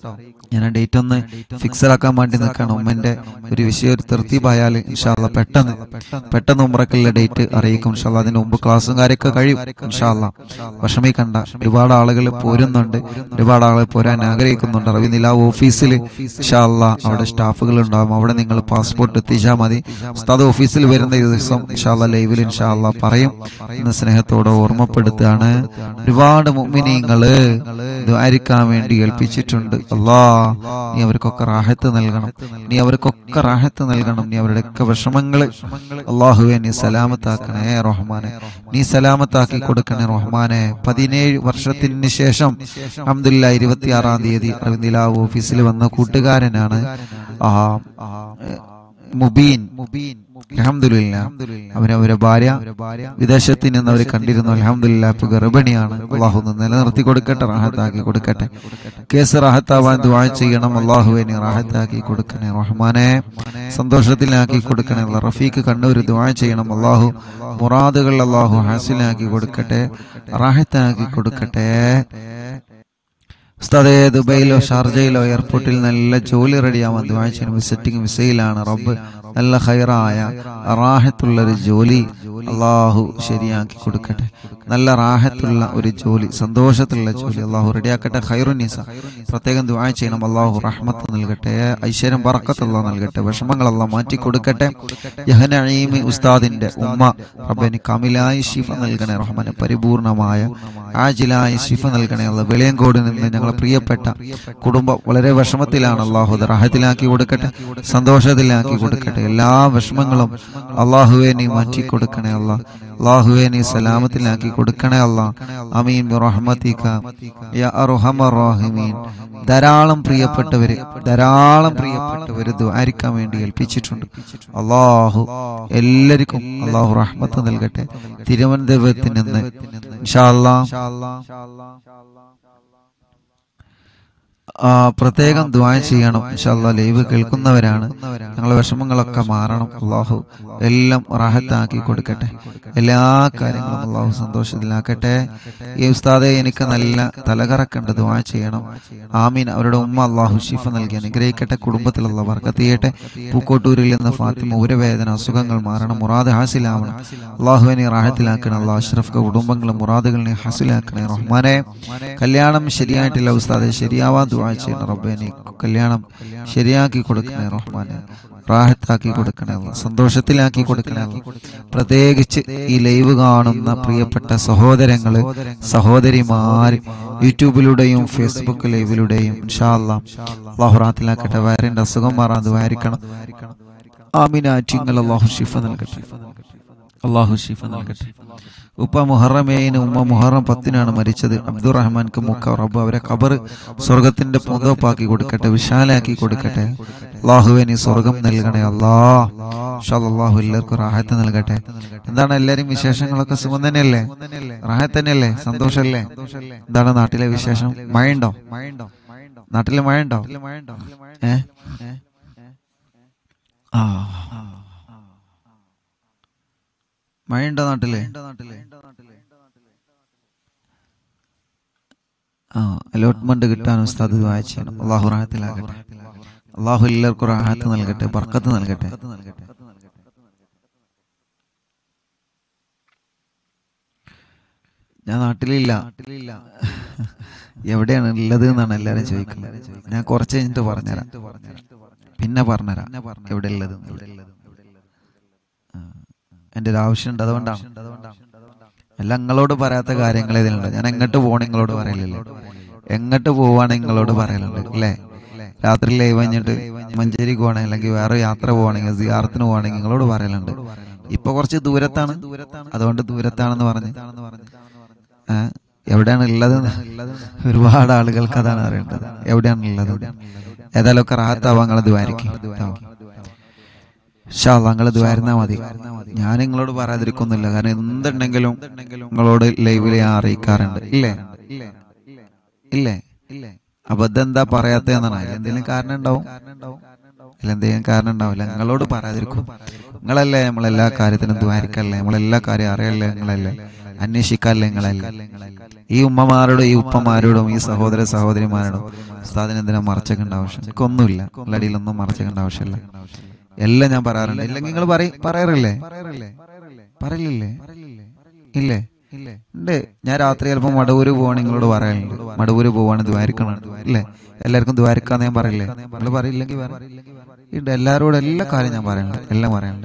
ഞാൻ ആ ഡേറ്റ് ഒന്ന് ഫിക്സഡ് ആക്കാൻ വേണ്ടി നിൽക്കണം ഉമ്മന്റെ ഒരു വിഷയം ഒരു തെർത്തീപായാൽ ഇൻഷാല്ല പെട്ടെന്ന് പെട്ടെന്ന് ഉമ്രക്കുള്ള ഡേറ്റ് അറിയിക്കും ഇൻഷാല്ല അതിന് മുമ്പ് ക്ലാസ്സും കാര്യമൊക്കെ കഴിയും ഇൻഷാല്ല വിഷമിക്കണ്ട ഒരുപാട് ആളുകൾ പോരുന്നുണ്ട് ഒരുപാട് ആളുകൾ പോരാൻ ആഗ്രഹിക്കുന്നുണ്ട് റവി നില ഓഫീസിൽ ഇൻഷാല്ല അവിടെ സ്റ്റാഫുകൾ ഉണ്ടാവും അവിടെ നിങ്ങൾ പാസ്പോർട്ട് എത്തിച്ചാൽ മതി ഉസ്താദ് ഓഫീസിൽ വരുന്ന ദിവസം ഇൻഷാല്ല ലൈവിൽ ഇൻഷാല്ല പറയും എന്ന സ്നേഹത്തോടെ ഓർമ്മപ്പെടുത്തുകയാണ് ഒരുപാട് മുമ്മിനീങ്ങള് ദ്വാരിക്കാൻ വേണ്ടി ഏൽപ്പിച്ചിട്ടുണ്ട് അല്ലാ നീ അവർക്കൊക്കെ റാഹത്ത് നൽകണം നീ അവർക്കൊക്കെ റാഹത്ത് നൽകണം നീ അവരുടെയൊക്കെ വിഷമങ്ങള് അള്ളാഹുവെ നീ സലാമത്താക്കണേ റഹ്മാനെ നീ സലാമത്താക്കി കൊടുക്കണേ റഹ്മാനെ പതിനേഴ് വർഷത്തിന് ശേഷം അഹമ്മദില്ല ഇരുപത്തിയാറാം തീയതി അരവിന്ദില ഓഫീസിൽ വന്ന കൂട്ടുകാരനാണ് ആ മുബീൻ മുബീൻ അലഹമില്ല അവരവരെ ഭാര്യ വിദേശത്ത് നിന്ന് അവർ കണ്ടിരുന്നു അലഹമില്ല ഇപ്പൊ ഗർഭിണിയാണ് അള്ളാഹു ഒന്ന് നിലനിർത്തി കൊടുക്കട്ടെ റാഹത്താക്കി കൊടുക്കട്ടെ കേസ് റാഹത്താവാൻ ദുആ ചെയ്യണം അള്ളാഹുവിനെ റാഹത്താക്കി കൊടുക്കണേ റഹ്മാനെ സന്തോഷത്തിലാക്കി കൊടുക്കണേ അല്ലാ. റഫീഖ് കണ്ണൂർ ദുആ ചെയ്യണം അള്ളാഹു മുറാദുകൾ അള്ളാഹു ഹാസിലാക്കി കൊടുക്കട്ടെ റാഹത്താക്കി കൊടുക്കട്ടെ ഉസ്താദേ ദുബൈയിലോ ഷാർജയിലോ എയർപോർട്ടിൽ നല്ല ജോലി റെഡിയാവാൻ ദുആ ചെയ്യണം വിസിറ്റിംഗ് വിസയിലാണ് റബ്ബ് നല്ല ഹൈറായ റാഹത്തുള്ള ഒരു ജോലി അള്ളാഹു ശരിയാക്കി കൊടുക്കട്ടെ നല്ല റാഹത്തുള്ള ഒരു ജോലി സന്തോഷത്തിലുള്ള ജോലി അള്ളാഹു റെഡിയാക്കട്ടെ ഹൈറുനീസ പ്രത്യേകം ദുആ ചെയ്യണം അള്ളാഹു റഹ്മത്ത് നൽകട്ടെ ഐശ്വര്യം പറക്കത്ത് അള്ളാഹ് നൽകട്ടെ വിഷമങ്ങളെല്ലാം മാറ്റി കൊടുക്കട്ടെ യഹനഈമി ഉസ്താദിന്റെ ഉമ്മ റബ്ബന് കമിലായ ശിഫ നൽകണേ റഹ്മാനെ പരിപൂർണമായ ആജിലായ ശിഫ നൽകണേ അല്ല വെളിയങ്കോട് നിന്ന് ഞങ്ങളെ പ്രിയപ്പെട്ട കുടുംബം വളരെ വിഷമത്തിലാണ് അള്ളാഹു അത് റാഹത്തിലാക്കി കൊടുക്കട്ടെ സന്തോഷത്തിലാക്കി കൊടുക്കട്ടെ എല്ലാ വിഷമങ്ങളും അള്ളാഹുവെ നീ മാറ്റി കൊടുക്കണേ അല്ല അള്ളാഹുവെ നീ സലാമത്തിലാക്കി കൊടുക്കണേ അല്ല അമീൻ ബിറഹ്മതിക യാ അർഹമർ റഹീമീൻ ധാരാളം പ്രിയപ്പെട്ടവര് ധാരാളം പ്രിയപ്പെട്ടവര് ദ്വാരിക്കാൻ വേണ്ടി ഏൽപ്പിച്ചിട്ടുണ്ട് അള്ളാഹു എല്ലാവർക്കും അള്ളാഹു റഹ്മത്ത് നൽകട്ടെ തിരുവനന്തപുരത്ത് നിന്ന് ഇൻഷാ അല്ലാ ആ, പ്രത്യേകം ദ്വാ ചെയ്യണം ഇൻഷാല്ലാ ലൈവ് കേൾക്കുന്നവരാണ് ഞങ്ങളെ വിഷമങ്ങളൊക്കെ മാറണം അള്ളാഹു എല്ലാം റാഹത്താക്കി കൊടുക്കട്ടെ എല്ലാ കാര്യങ്ങളും അള്ളാഹു സന്തോഷത്തിലാക്കട്ടെ ഈ ഉസ്താദെ എനിക്ക് നല്ല തലകറക്കുണ്ട് ദ്വാ ചെയ്യണം ആമീൻ അവരുടെ ഉമ്മ അള്ളാഹു ഷിഫ നൽകി അനുഗ്രഹിക്കട്ടെ കുടുംബത്തിൽ അള്ളാഹ് വർക്കത്ത് ചെയ്യട്ടെ പൂക്കോട്ടൂരിൽ നിന്ന് ഫാത്തിമ ഉരവേദന അസുഖങ്ങൾ മാറണം മുറാദ് ഹാസിലാവണം അള്ളാഹുവിനെ റാഹത്തിലാക്കണം അള്ളാഹ് അഷ്റഫ് മുറാദുകളും മുറാദുകളിനെ ഹാസിലാക്കണേ റഹ്മാനെ കല്യാണം ശരിയായിട്ടില്ല ഉസ്താദെ ശരിയാവാൻ ദുആ ചെയ്യണം റബ്ബേ നീ കല്യാണം ശരിയാക്കി കൊടുക്കണേ റഹ്മാനെ റാഹത്താക്കി കൊടുക്കണേ അല്ലാ. സന്തോഷത്തിലാക്കി കൊടുക്കണേ അല്ലാ. പ്രത്യേകിച്ച് ഈ ലൈവ് കാണുന്ന പ്രിയപ്പെട്ട സഹോദരങ്ങള് സഹോദരിമാര് യൂട്യൂബിലൂടെയും ഫേസ്ബുക്ക് ലൈവിലൂടെയും ഇൻഷാ അല്ലാ അള്ളാഹു റാഹത്തിലാക്കട്ടെ വയറിന്റെ അസുഖം മാറാൻ ദ്വാരിക്കണം ആമിനാറ്റിങ്ങൾ അള്ളാഹു ഷിഫ നൽകട്ടെ അള്ളാഹു ഷിഫ നൽകട്ടെ ഉപ്പ മുഹറമേന് ഉമ്മ മുഹറം പത്തിനാണ് മരിച്ചത് അബ്ദുറഹ്മാൻക്ക് മുക്ക റബ്ബ് അവരെ ഖബർ സ്വർഗത്തിന്റെ പൂന്തോപ്പാക്കി കൊടുക്കട്ടെ വിശാലാക്കി കൊടുക്കട്ടെ അള്ളാഹുവെ നീ സ്വർഗം നൽകണേ അല്ലാ അള്ളാഹു എല്ലാവർക്കും റാഹത്ത് നൽകട്ടെ എന്താണ് എല്ലാരും വിശേഷങ്ങളൊക്കെ സുഖം തന്നെയല്ലേ റാഹത്ത് തന്നെയല്ലേ സന്തോഷല്ലേ എന്താണ് നാട്ടിലെ വിശേഷം മഴയുണ്ടോ നാട്ടില് മഴയുണ്ടോ ഏ ആ മഴയുണ്ടോ നാട്ടില് ആ അലോട്ട്മെന്റ് കിട്ടാൻ ഉസ്താദ് വായിച്ചാണ് അള്ളാഹു റാഹത്തിലാകട്ടെ അള്ളാഹു എല്ലാവർക്കും റാഹത്ത് നൽകട്ടെ ബർക്കത്ത് നൽകട്ടെ ഞാൻ നാട്ടിലില്ല എവിടെയാണ് ഉള്ളത് എന്നാണ് എല്ലാരും ചോദിക്കുന്നത് ഞാൻ കുറച്ച് കഴിഞ്ഞിട്ട് പറഞ്ഞുതരാം പിന്നെ പറഞ്ഞുതരാം എവിടെ ഉള്ളത് എന്റെ ഒരു ആവശ്യമുണ്ട് അതുകൊണ്ടാണ് അല്ല നിങ്ങളോട് പറയാത്ത കാര്യങ്ങൾ ഇതിലുണ്ട് ഞാൻ എങ്ങോട്ട് പോകണം നിങ്ങളോട് പറയലില്ലേ എങ്ങോട്ട് പോവാണ് നിങ്ങളോട് പറയലുണ്ട് അല്ലേ രാത്രി ലൈവ് കഴിഞ്ഞിട്ട് മഞ്ചേരിക്ക് പോകണേ അല്ലെങ്കിൽ വേറെ യാത്ര പോവാണെങ്കിൽ സിയാറത്തിന് പോവാണെങ്കിൽ നിങ്ങളോട് പറയലുണ്ട് ഇപ്പൊ കുറച്ച് ദൂരത്താണ് അതുകൊണ്ട് ദൂരത്താണെന്ന് പറഞ്ഞ് ഏ, എവിടെയാണ് ഉള്ളത് ഒരുപാട് ആളുകൾക്ക് അതാണ് അറിയേണ്ടത് എവിടെയാണ് ഉള്ളത് ഏതായാലും ഒക്കെ റാഹത്താവാൻ നിങ്ങൾ ദ്വാരിക്കും നിങ്ങൾ ദ്വാരുന്നാ മതി ഞാൻ നിങ്ങളോട് പറയാതിരിക്കുന്നില്ല കാരണം എന്തുണ്ടെങ്കിലും നിങ്ങളോട് ലൈവിൽ ഞാൻ അറിയിക്കാറുണ്ട് ഇല്ലേ ഇല്ലേ അപ്പൊ ഇതെന്താ പറയാത്തതെന്നാണ് അതിൽ എന്തെങ്കിലും കാരണം ഉണ്ടാവും അതിൽ എന്തെങ്കിലും കാരണം ഉണ്ടാവില്ല നിങ്ങളോട് പറയാതിരിക്കും നിങ്ങളല്ലേ നമ്മളെല്ലാ കാര്യത്തിനും ദ്വാരിക്കല്ലേ നമ്മളെല്ലാ കാര്യം അറിയല്ലേ നിങ്ങളല്ലേ അന്വേഷിക്കാല്ല നിങ്ങളെല്ലാം ഈ ഉമ്മമാരോടും ഈ ഉപ്പമാരോടും ഈ സഹോദര സഹോദരിമാരോടും ഉസ്താദിന് എന്തിനാ മറച്ചേക്കേണ്ട ആവശ്യം എനിക്കൊന്നുമില്ല അടിയിലൊന്നും മറച്ചേക്കേണ്ട ആവശ്യമില്ല എല്ലാം ഞാൻ പറയാറുണ്ട് ഇല്ലെങ്കിൽ നിങ്ങൾ പറയാറില്ലേ പറയില്ലേ ഇല്ലേ ഉണ്ട് ഞാൻ രാത്രി ചിലപ്പോൾ മടവൂര് പോവാണ് നിങ്ങളോട് പറയാനുണ്ട് മടവൂര് പോവാണ് ദ്വാരിക്കണം ഇല്ലേ എല്ലാവർക്കും ദ്വാരിക്കാന്ന് ഞാൻ പറയില്ലേ നിങ്ങൾ പറയില്ലെങ്കിൽ പറ. ഉണ്ട് എല്ലാവരോടും എല്ലാ കാര്യം ഞാൻ പറയാനുണ്ട് എല്ലാം പറയാനുണ്ട്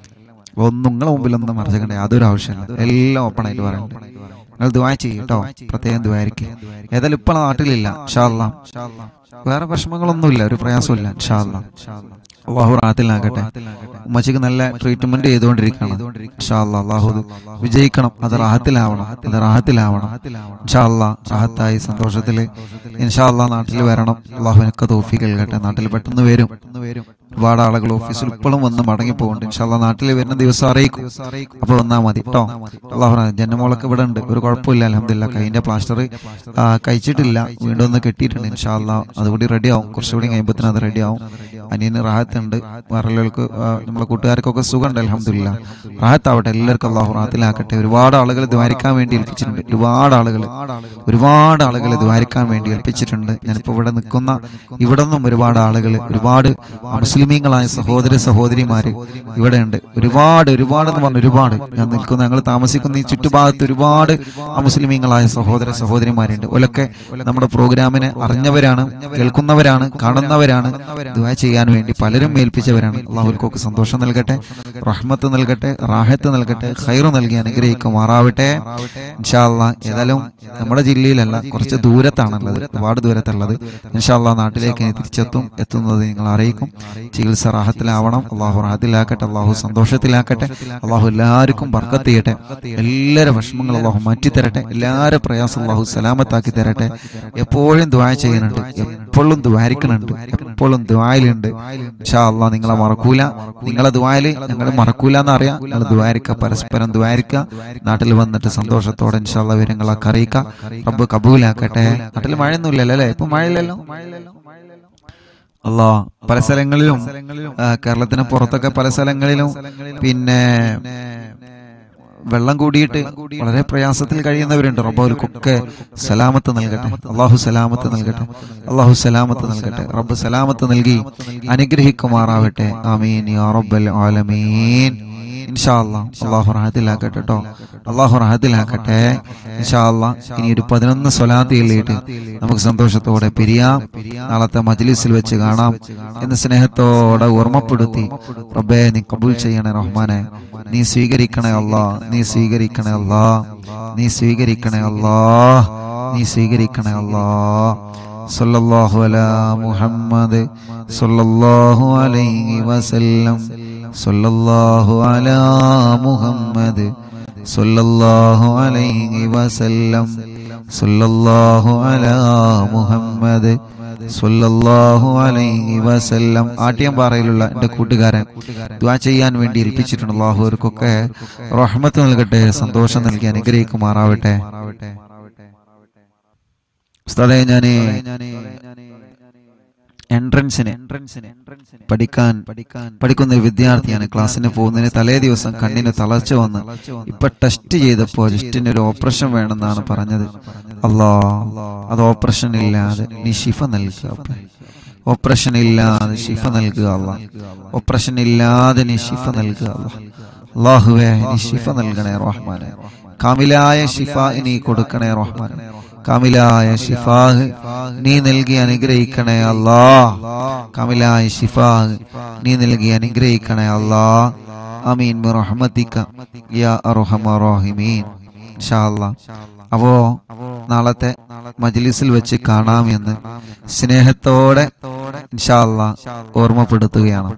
ഒന്നും നിങ്ങളെ മുമ്പിൽ ഒന്നും മറച്ചേക്കണ്ടേ യാതൊരു ആവശ്യമില്ല എല്ലാം ഓപ്പൺ ആയിട്ട് പറയാനുണ്ട് നിങ്ങൾ ദ്വാ ചെയ്യും കേട്ടോ പ്രത്യേകം ദ്വാരിക്ക് ഏതായാലും ഇപ്പോൾ നാട്ടിലില്ല ഷാല്ല വേറെ വിഷമങ്ങളൊന്നുമില്ല ഒരു പ്രയാസമില്ല ഷാല്ല അള്ളാഹു റാത്തിലാകട്ടെ ഉമ്മച്ചിക്ക് നല്ല ട്രീറ്റ്മെന്റ് ചെയ്തുകൊണ്ടിരിക്കുകയാണ് ഇൻഷാല്ലാ അള്ളാഹു ഇത് വിജയിക്കണം അത് റാഹത്തിലാവണം അത് റാഹത്തിലാവണം ഇൻഷാല്ലാ റാഹത്തായി സന്തോഷത്തില് ഇൻഷാല്ലാ നാട്ടിൽ വരണം അള്ളാഹുവിനൊക്കെ തോഫി കേൾക്കട്ടെ നാട്ടിൽ പെട്ടെന്ന് വരും ഒരുപാട് ആളുകൾ ഓഫീസിൽ ഇപ്പോഴും വന്ന് മടങ്ങി പോകുന്നുണ്ട് ഇൻഷാല്ലാ നാട്ടിൽ വരുന്ന ദിവസം അറിയിക്കും അപ്പൊ വന്നാ മതി കേട്ടോ അള്ളാഹു റാ- ജനമോളൊക്കെ ഇവിടെ ഉണ്ട് ഒരു കുഴപ്പമില്ല അലഹമില്ല കൈന്റെ പ്ലാസ്റ്റർ കഴിച്ചിട്ടില്ല വീണ്ടും ഒന്ന് കെട്ടിയിട്ടുണ്ട് ഇൻഷാല്ലാ അതുകൂടി റെഡി ആവും കുറച്ചുകൂടി കഴിയുമ്പോൾ അത് റെഡി ആവും അനിയന് റാഹത്തുണ്ട് വേറെല്ലാവർക്കും നമ്മളെ കൂട്ടുകാർക്കൊക്കെ സുഖമുണ്ട് അലഹമില്ല റാഹത്താവട്ടെ എല്ലാവർക്കും അള്ളാഹു റാഹത്തിലാക്കട്ടെ ഒരുപാട് ആളുകൾ ദ്വാരിക്കാൻ വേണ്ടി ഏൽപ്പിച്ചിട്ടുണ്ട് ഒരുപാട് ആളുകൾ ഒരുപാട് ആളുകൾ ദ്വാരിക്കാൻ വേണ്ടി ഏൽപ്പിച്ചിട്ടുണ്ട് ഞാനിപ്പോ ഇവിടെ നിൽക്കുന്ന ഇവിടെ നിന്നും ഒരുപാട് ആളുകൾ ഒരുപാട് മുസ്ലിമീങ്ങളായ സഹോദര സഹോദരിമാര് ഇവിടെ ഉണ്ട് ഒരുപാട് ഒരുപാട് എന്ന് പറഞ്ഞ ഒരുപാട് ഞാൻ നിൽക്കുന്ന ഞങ്ങൾ താമസിക്കുന്ന ഈ ചുറ്റുഭാഗത്ത് ഒരുപാട് മുസ്ലിമീങ്ങളായ സഹോദര സഹോദരിമാരുണ്ട് ഓലൊക്കെ നമ്മുടെ പ്രോഗ്രാമിനെ അറിഞ്ഞവരാണ് കേൾക്കുന്നവരാണ് കാണുന്നവരാണ് ദുആ ചെയ്യാൻ വേണ്ടി പലരും ഏൽപ്പിച്ചവരാണ് അള്ളാഹുൽക്കൊക്കെ സന്തോഷം നൽകട്ടെ റഹ്മത്ത് നൽകട്ടെ റാഹത്ത് നൽകട്ടെ ഖൈറ് നൽകി അനുഗ്രഹിക്കുമാറാവട്ടെ ഇൻഷാല്ല ഏതായാലും നമ്മുടെ ജില്ലയിലല്ല കുറച്ച് ദൂരത്താണുള്ളത് ഒരുപാട് ദൂരത്തുള്ളത് ഇൻഷാല്ല നാട്ടിലേക്ക് ഇനി തിരിച്ചെത്തും എത്തുന്നത് നിങ്ങൾ അറിയിക്കും ചികിത്സ റാഹത്തിലാവണം അള്ളാഹു റാഹത്തിലാക്കട്ടെ അള്ളാഹു സന്തോഷത്തിലാക്കട്ടെ അള്ളാഹു എല്ലാവർക്കും ബർക്കത്ത് ചെയ്യട്ടെ എല്ലാവരുടെ വിഷമങ്ങൾ അള്ളാഹു മാറ്റിത്തരട്ടെ എല്ലാവരുടെ പ്രയാസം അള്ളാഹു സലാമത്താക്കി തരട്ടെ എപ്പോഴും ദ്വാ ചെയ്യുന്നുണ്ട് എപ്പോഴും ദ്വാരിക്കണുണ്ട് എപ്പോഴും ദ്വായിലുണ്ട് ഇൻഷാ അള്ളാഹ് നിങ്ങളെ മറക്കൂല നിങ്ങളെ ദ്വായില് ഞങ്ങൾ മറക്കൂല എന്നറിയാം നിങ്ങൾ ദ്വാരിക്ക പരസ്പരം ദ്വാരിക്ക നാട്ടിൽ വന്നിട്ട് സന്തോഷത്തോടെ ഇൻഷാല്ല വിവരങ്ങളൊക്കെ അറിയിക്കാം റബ്ബ് കബൂലാക്കട്ടെ നാട്ടിൽ മഴയൊന്നുമില്ലല്ലോ അല്ലേ ഇപ്പൊ മഴയില്ലല്ലോ അല്ലാ പല സ്ഥലങ്ങളിലും ആ, കേരളത്തിന് പുറത്തൊക്കെ പല സ്ഥലങ്ങളിലും പിന്നെ വെള്ളം കൂടിയിട്ട് വളരെ പ്രയാസത്തിൽ കഴിയുന്നവരുണ്ട് റബ്ബുൽക്കൊക്കെ സലാമത്ത് നൽകട്ടെ അള്ളാഹു സലാമത്ത് നൽകട്ടെ അള്ളാഹു സലാമത്ത് നൽകട്ടെ റബ്ബ് സലാമത്ത് നൽകി അനുഗ്രഹിക്കുമാറാവട്ടെ ആമീൻ യാ റബ്ബൽ ആലമീൻ ഇൻഷാ അല്ലാ അള്ളാഹു റാഹത്തിലാക്കട്ടെ കേട്ടോ അള്ളാഹു റാഹത്തിലാക്കട്ടെ ഇൻഷാ അല്ലാ ഇനി ഒരു പതിനൊന്ന് സ്വലാത്ത് ചൊല്ലിയിട്ട് നമുക്ക് സന്തോഷത്തോടെ പിരിയാം നാളത്തെ മജ്ലിസിൽ വെച്ച് കാണാം എന്ന് സ്നേഹത്തോടെ ഓർമ്മപ്പെടുത്തി റബ്ബേ നീ കബൂൽ ചെയ്യണേ റഹ്മാനെ നീ സ്വീകരിക്കണേ അല്ലാ നീ സ്വീകരിക്കണേ അല്ലാ നീ സ്വീകരിക്കണേ അല്ലാ നീ സ്വീകരിക്കണേ അല്ലാ സല്ലല്ലാഹു അലാ മുഹമ്മദ് സല്ലല്ലാഹു അലൈഹി വസല്ലം സല്ലല്ലാഹു അലാ മുഹമ്മദ് സല്ലല്ലാഹു അലൈഹി വസല്ലം സല്ലല്ലാഹു അലാ മുഹമ്മദ് സല്ലല്ലാഹു അലൈഹി വസല്ലം ആട്ടിയമ്പാറയിലുള്ള എൻ്റെ കൂട്ടുകാരൻ ദ്വാ ചെയ്യാൻ വേണ്ടി ഏൽപ്പിച്ചിട്ടുണ്ട് അള്ളാഹു അവർക്കൊക്കെ റഹ്മത്ത് നൽകട്ടെ സന്തോഷം നൽകി അനുഗ്രഹിക്കുമാറാവട്ടെ ഉസ്താദേ ഞാന് എൻട്രൻസിന് പഠിക്കാൻ പഠിക്കുന്ന ഒരു വിദ്യാർത്ഥിയാണ് ക്ലാസ്സിന് പോകുന്നതിന് തലേ ദിവസം കണ്ണിന് തളർച്ച വന്ന് ഇപ്പൊ ടെസ്റ്റ് ചെയ്തപ്പോ ജസ്റ്റിന് ഒരു ഓപ്പറേഷൻ വേണമെന്നാണ് പറഞ്ഞത് അല്ലാ അത് ഓപ്പറേഷൻ ഇല്ലാതെ നീ ഷിഫ നൽകുക അപ്പേ. ഓപ്പറേഷൻ ഇല്ലാതെ ഷിഫ നൽകുക അല്ല ഓപ്പറേഷൻ ഇല്ലാതെ നീ ഷിഫ നൽകുക അല്ല അള്ളാഹുവേ നീ ഷിഫ നൽകണേ റഹ്മാനെ കാമിലായ ഷിഫ നീ കൊടുക്കണേ റഹ്മാനെ കാമിലായ ഷിഫാഹ് നീ നൽകി അനുഗ്രഹിക്കണേ അല്ലാ കാമിലായ ഷിഫാഹ് നീ നൽകി അനുഗ്രഹിക്കണേ അല്ലാ അമീൻ ബിറഹ്മതിക യാ അർഹമർ റഹീമീൻ ഇൻഷാ അല്ലാ അപ്പോ നാളത്തെ മജ്ലിസിൽ വെച്ച് കാണാമെന്ന് സ്നേഹത്തോടെ ഇൻഷാ അല്ലാ ഓർമ്മപ്പെടുത്തുകയാണ്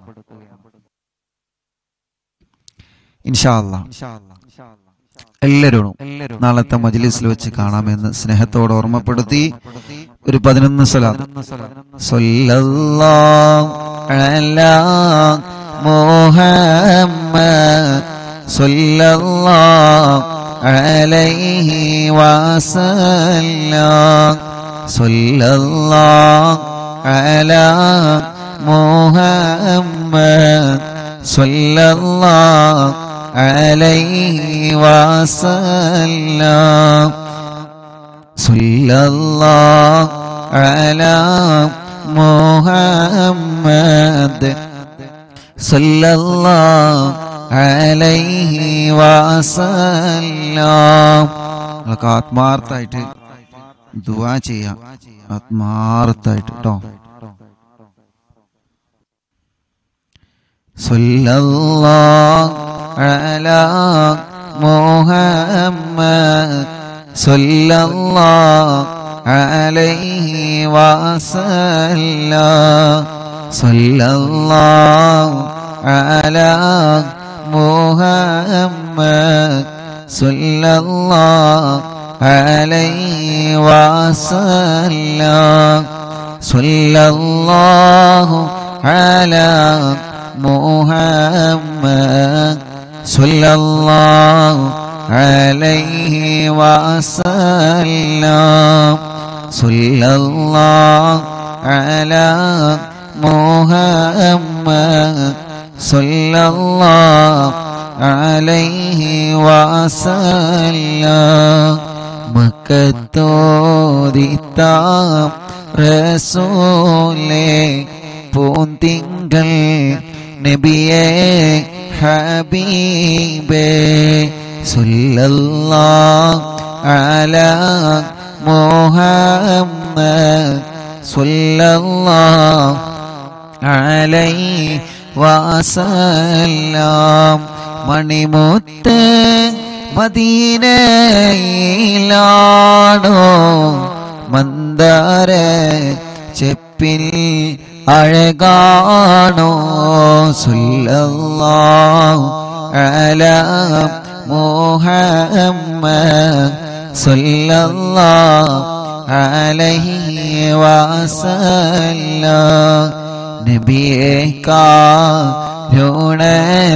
ഇൻഷാ അല്ലാ എല്ലാവരോടും നാളത്തെ മജ്ലിസിൽ വെച്ച് കാണാമെന്ന് സ്നേഹത്തോടെ ഓർമ്മപ്പെടുത്തി ഒരു പതിനൊന്ന് സ്വലാത്ത് സ്വല്ലല്ലാഹു അലാ മുഹമ്മദ് സ്വല്ലല്ലാഹു അലൈഹി വസല്ലം സ്വല്ലല്ലാഹു അലാ മുഹമ്മദ് സ്വല്ലല്ലാഹു عليه وسلم صلى الله على محمد صلى الله عليه وسلم നിങ്ങൾക്ക് ആത്മാർത്ഥമായിട്ട് ദുവാ ചെയ്യാം ആത്മാർത്ഥമായിട്ട് കേട്ടോ صلى الله على محمد صلى الله عليه وسلم صلى الله على محمد صلى الله عليه وسلم صلى الله على محمد صلى الله عليه وسلم صلى الله على محمد صلى الله عليه وسلم മക്കത്തോദിത്താം റസൂലേ പൂന്തിങ്കൾ നബിയേ ഹബീബേ സല്ലല്ലാഹു അലാ മുഹമ്മദ് സല്ലല്ലാഹു അലൈഹി വസല്ലം മണിമുത്ത് മദീനയിലാണോ മന്ദാര ചെപ്പിൽ അഴകാണോ സുല്ലല്ലാഹു അലാ മുഹമ്മദ് സല്ലല്ലാഹു അലൈഹി വസല്ലം നബിയെ കാരുണ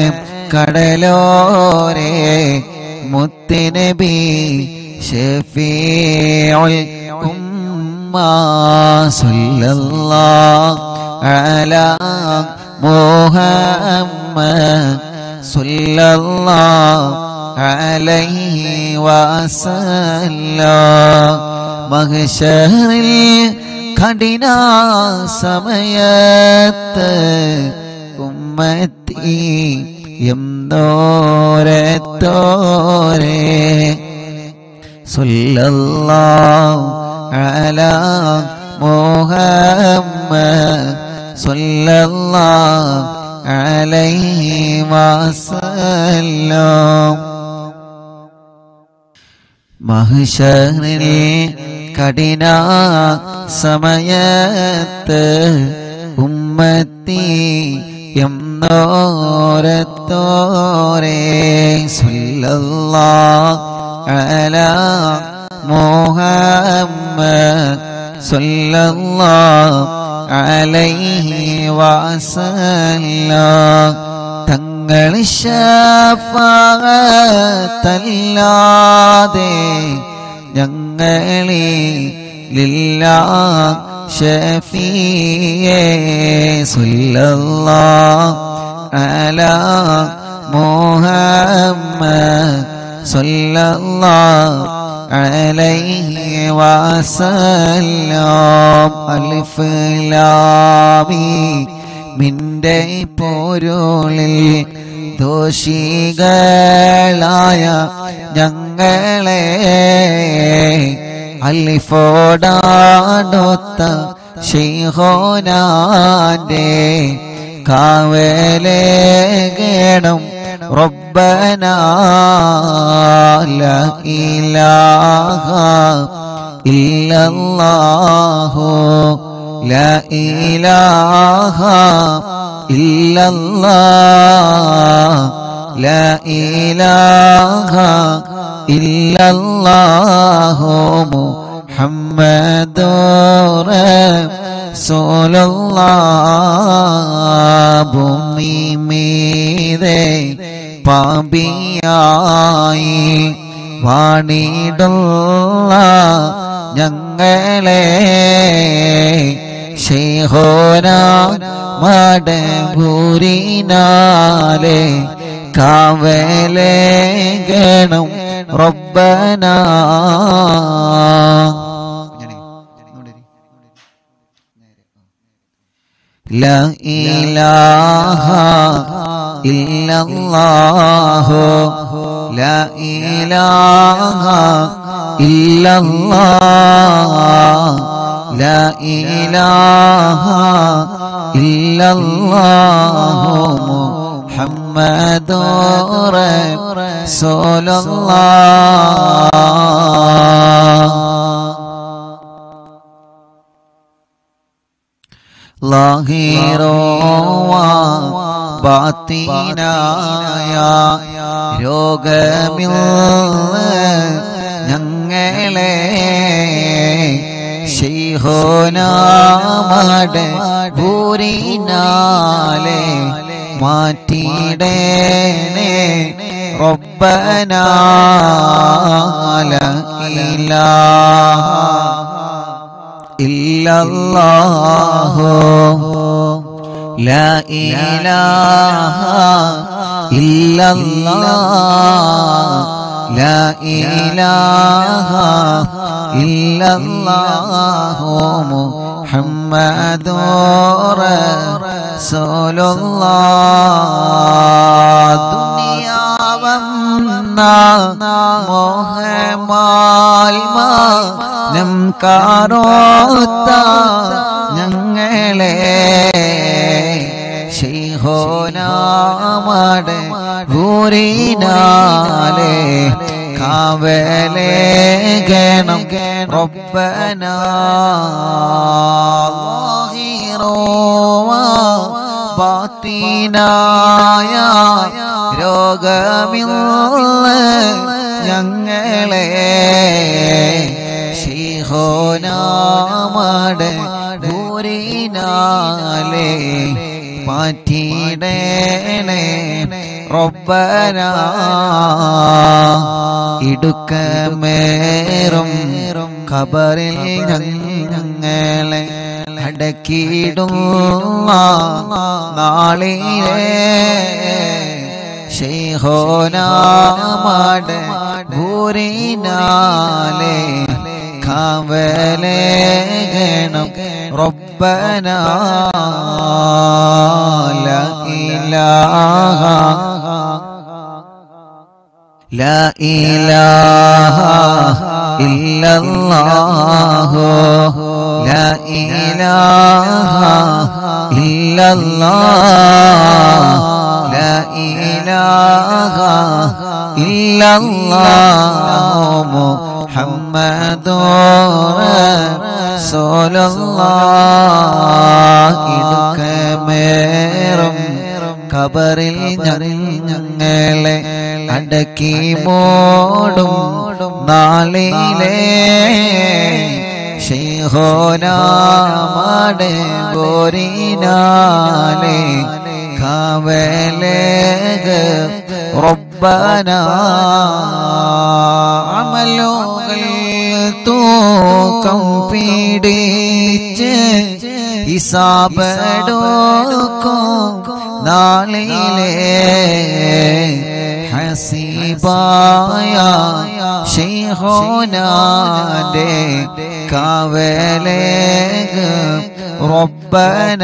കടലോരെ മുത്തുനബി ഷഫീഉൽ ഉമ്മ സല്ലല്ലാഹു അലാ മുഹമ്മദ് സല്ലല്ലാഹു അലൈഹി വസല്ലം മഹ്ശറിൽ കഠിന സമയത്ത് ഉമ്മത്തി എന്തോരത്തോരെ സല്ലല്ലാഹു അലാ മുഹമ്മദ് സല്ലല്ലാഹു അലൈഹി വസല്ലം മഹിഷറിൽ കഠിന സമയത്ത് ഉമ്മത്തി എന്നോരത്തോരെ സല്ലല്ലാഹു അലാ മുഹമ്മദ് സല്ലല്ലാഹു അലൈഹി വസല്ലം തങ്ങൾ ശഫാത്തല്ലാതെ ഞങ്ങളിലില്ല ഷഫീയേ സല്ലല്ലാഹു അലാ മുഹമ്മദ് സല്ലല്ലാഹു അലൈഹി വസല്ലം അലിഫ് ലാമി മിന്റെ പോരുളിൽ ദോഷികളായ ഞങ്ങളെ അലിഫോടാടൊത്ത ഷെയ്ഹോനാന്റെ കാവലേകണം ربنا لا إله إلا الله لا إله إلا الله لا إله إلا الله محمد رسول الله ഭൂമി മീതെ പാപിയായി വാണിടുള്ള ഞങ്ങളെ ശേഹോന മടഭൂരിനാലെ കാവലേകണം റബ്ബന لا إله إلا الله لا إله إلا الله لا إله إلا الله محمد رسول الله ബാത്തിനായ രോഗമിൽ ഞങ്ങളെ ശൈഹോനാമട ഭൂരിനാലെ മാറ്റിടേണേ റബ്ബനാല ഇലാഹ إلا الله لا إله إلا الله لا إله إلا الله محمد رسول الله ദുനിയാവെന്ന മോഹമാൽമാനം കാരോത്ത ഞങ്ങളെ ശൈഹോനാമട ഭൂരിനാലെ കാവലേ ഗണം റബ്ബന ബാത്തിനായ രോഗമില്ല ഞങ്ങളെ ശിഹോനാമട ഭൂരിനാലെ മാറ്റിടേണേ റബ്ബന ഇടുക്കമേറും ഖബറിൽ ഞങ്ങളെ അടക്കിയിടും നാളിലെ ശൈഹോനാമട ഭൂരിനാലെ കാവലേ ഗണം റബ്ബന ലാ ഇലാഹ لا إله إلا الله لا إله إلا الله لا إله إلا الله محمد رسول الله ഇടുക്കമേറും കബറിൽ ഞങ്ങളെ അടക്കി മോടും നാളിലെ ശൈഹോനാമടെ ഗോരിനാലെ കാവലേക റബ്ബന അമലോകൾ തൂക്കം പീഡിച്ച് ഇസാബടോക്കും നാളിലെ ഹസീബായ ശൈഹോനാന്റെ കാവലേഗ് റബ്ബന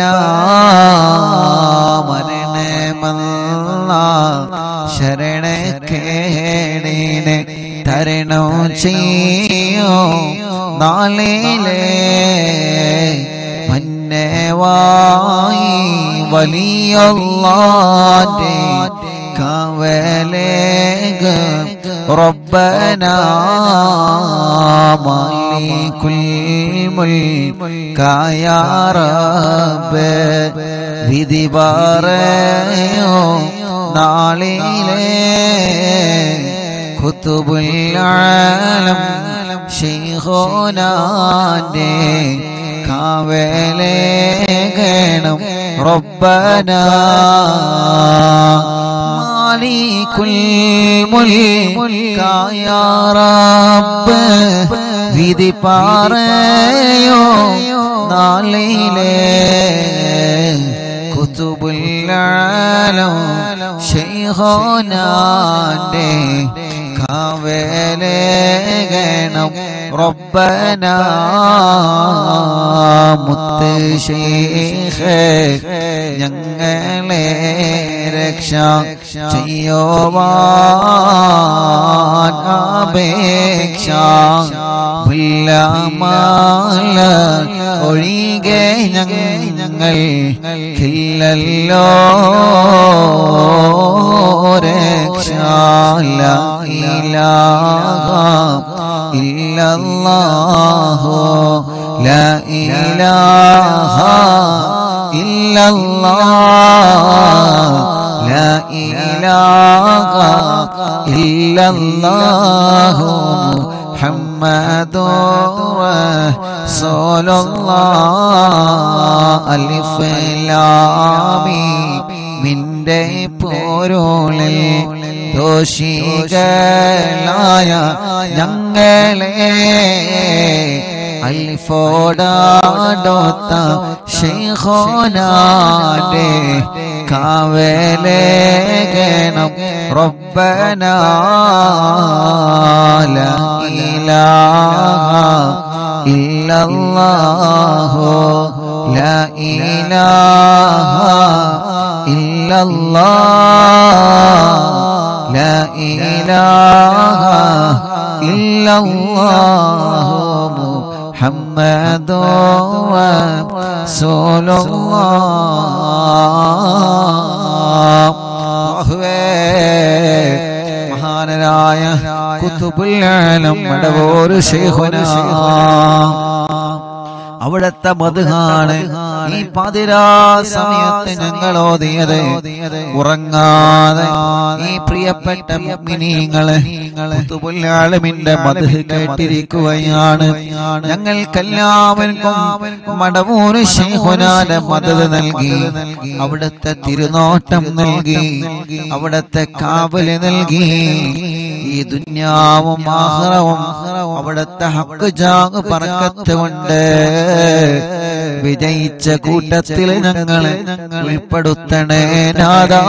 മരണമല്ല ശരണക്കേടിനെ തരണോ ചെയ്യോ നാളിലെ മന്നവായി വലിയല്ലാന്റെ കാവലേഗ് റബ്ബന മാലിക്കുൽ മുൽക്കായ റബ്ബ് വിധി പറയോ നാളിലെ കുത്തുബുൽ ആലം ശൈഖോനാന്റെ കാവലേഗണം റബ്ബന മാലിക്കുൽ മുൽക്കായ റബ്ബ് വിധി പറയോ നാളിലെ കുത്തുബുൽ ആലം ശൈ ശൈഹോനാന്റെ കാവേലേകണം റബ്ബന മുത്ത് ശൈഖ് ഞങ്ങളെ രക്ഷ ചെയ്യുവാൻ അപേക്ഷ പുല്ലമാല ഒഴികെ ഞങ്ങൾ കില്ലല്ലോ രക്ഷ ലാ ഇലാഹ ഇല്ലല്ലാഹു ലാ ഇലാഹ ഇല്ലല്ലാഹ് ലാ ഇലാഹ ഇല്ലല്ലാഹു മുഹമ്മദുർ റസൂലുള്ളാഹ് അലിഫ് ലാം മീം നിന്റെ പോരോളിൽ ദോഷികളായ ഞങ്ങളെ അൽഫോടാടോത്ത ശൈഖോനാന്റെ കാവലേകണം റബ്ബന ലാ ഇലാഹ ഇല്ലല്ലാഹു ലാ ഇലാഹ ഇല്ലല്ലാഹ് ലാ ഇലാഹ ഇല്ലല്ലാഹു മുഹമ്മദു റസൂലുള്ളാഹ് മഹാനരായ കുത്തുബുൽ ആലം മടവൂർ ശൈഖുനാ അവിടത്തെ മധുഹാണ് ഈ പതിരാ സമയത്ത് ഞങ്ങൾ ഓതിയത് ഉറങ്ങാതെ ഈ പ്രിയപ്പെട്ട മിനിങ്ങള് കുത്തുബുല്ലാളമിന്റെ മധു കേട്ടിരിക്കുകയാണ് ഞങ്ങൾക്കെല്ലാവർക്കും മടവൂര് ശൈഖുനാന്റെ മദത് നൽകി അവിടുത്തെ തിരുനോട്ടം നൽകി അവിടുത്തെ കാവല് നൽകി ഈ ദുന്യാവും ആഹ്റവും അവിടുത്തെ ഹക്ക് ജാഗ് പറക്കത്ത് കൊണ്ട് വിജയിച്ച കൂട്ടത്തിൽ ഞങ്ങൾ ഉൾപ്പെടുത്തണേ നാദാ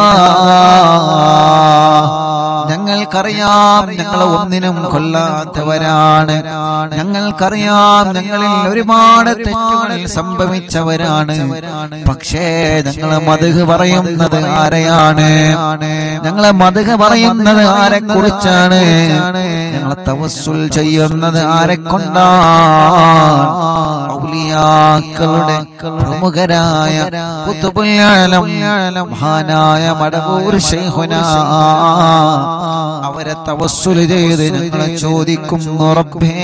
ഞങ്ങൾക്കറിയാം ഞങ്ങൾ ഒന്നിനും കൊല്ലാത്തവരാണ് ഞങ്ങൾക്കറിയാം ഞങ്ങളിൽ ഒരുപാട് തെറ്റുകൾ സംഭവിച്ചവരാണ് പക്ഷേ ഞങ്ങളെ മധുഹ് പറയുന്നത് ആരെയാണ് ഞങ്ങളെ മധുഹ് പറയുന്നത് ആരെ കുറിച്ചാണ് ഞങ്ങളെ തവസ്സുൽ ചെയ്യുന്നത് ആരെ കൊണ്ടാണ് ഔലിയാക്കളുടെ പ്രമുഖരായ കുത്തുബുല്ലാലം മഹാനായ മടവൂർ ശൈഖുന അവരെ തവസ്സുല് ചെയ്ത് ഞങ്ങളെ ചോദിക്കുന്നു റബ്ബേ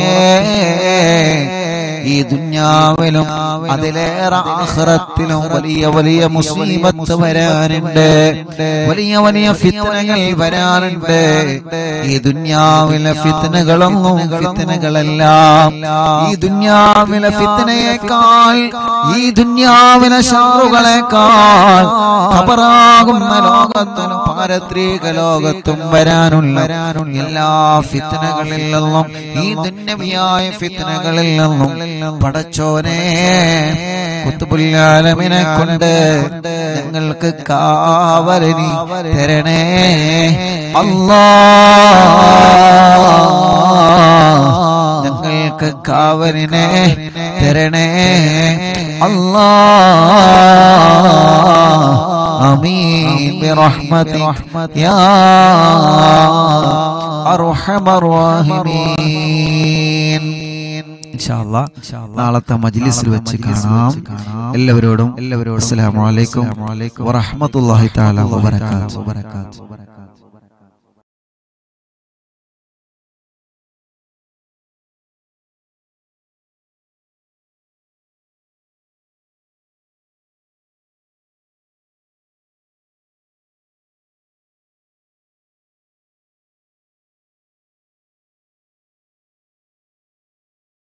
ഈ ദുന്യാവിലും അതിലേറെ ആഖിറത്തിലും വലിയ വലിയ മുസീബത്ത് വരാനുണ്ട് വലിയ വലിയ ഫിത്തനകൾ വരാനുണ്ട് ഈ ദുന്യാവിലെ ഫിത്തനകളൊന്നും ഫിത്തനകളെല്ലാം ഈ ദുന്യാവിലെ ഫിത്തനയേക്കാൾ ഈ ദുന്യാവിലെ ഷാറുകളെക്കാൾ ഖബറാകുന്ന ലോകത്തും പാരത്രിക ലോകത്തും വരാനുള്ള എല്ലാ ഫിത്തനകളിൽ നിന്നും ഈ ദുന്യവിയായ ഫിത്തനകളിൽ നിന്നും പടച്ചോനെ കുത്തുബുല്ലാലമിനെ കൊണ്ട് ഞങ്ങൾക്ക് കാവലിനി തരണേ അല്ലാ ഞങ്ങൾക്ക് കാവലിനെ തരണേ അല്ലാ آمين برحمتك يا أرحم الراحمين നാളത്തെ മജ്ലിസിൽ വെച്ച് കാണാം എല്ലാവരോടും എല്ലാവരോടും അസ്സലാമു അലൈക്കും വറഹ്മത്തുള്ളാഹി തആല വബറകാതുഹു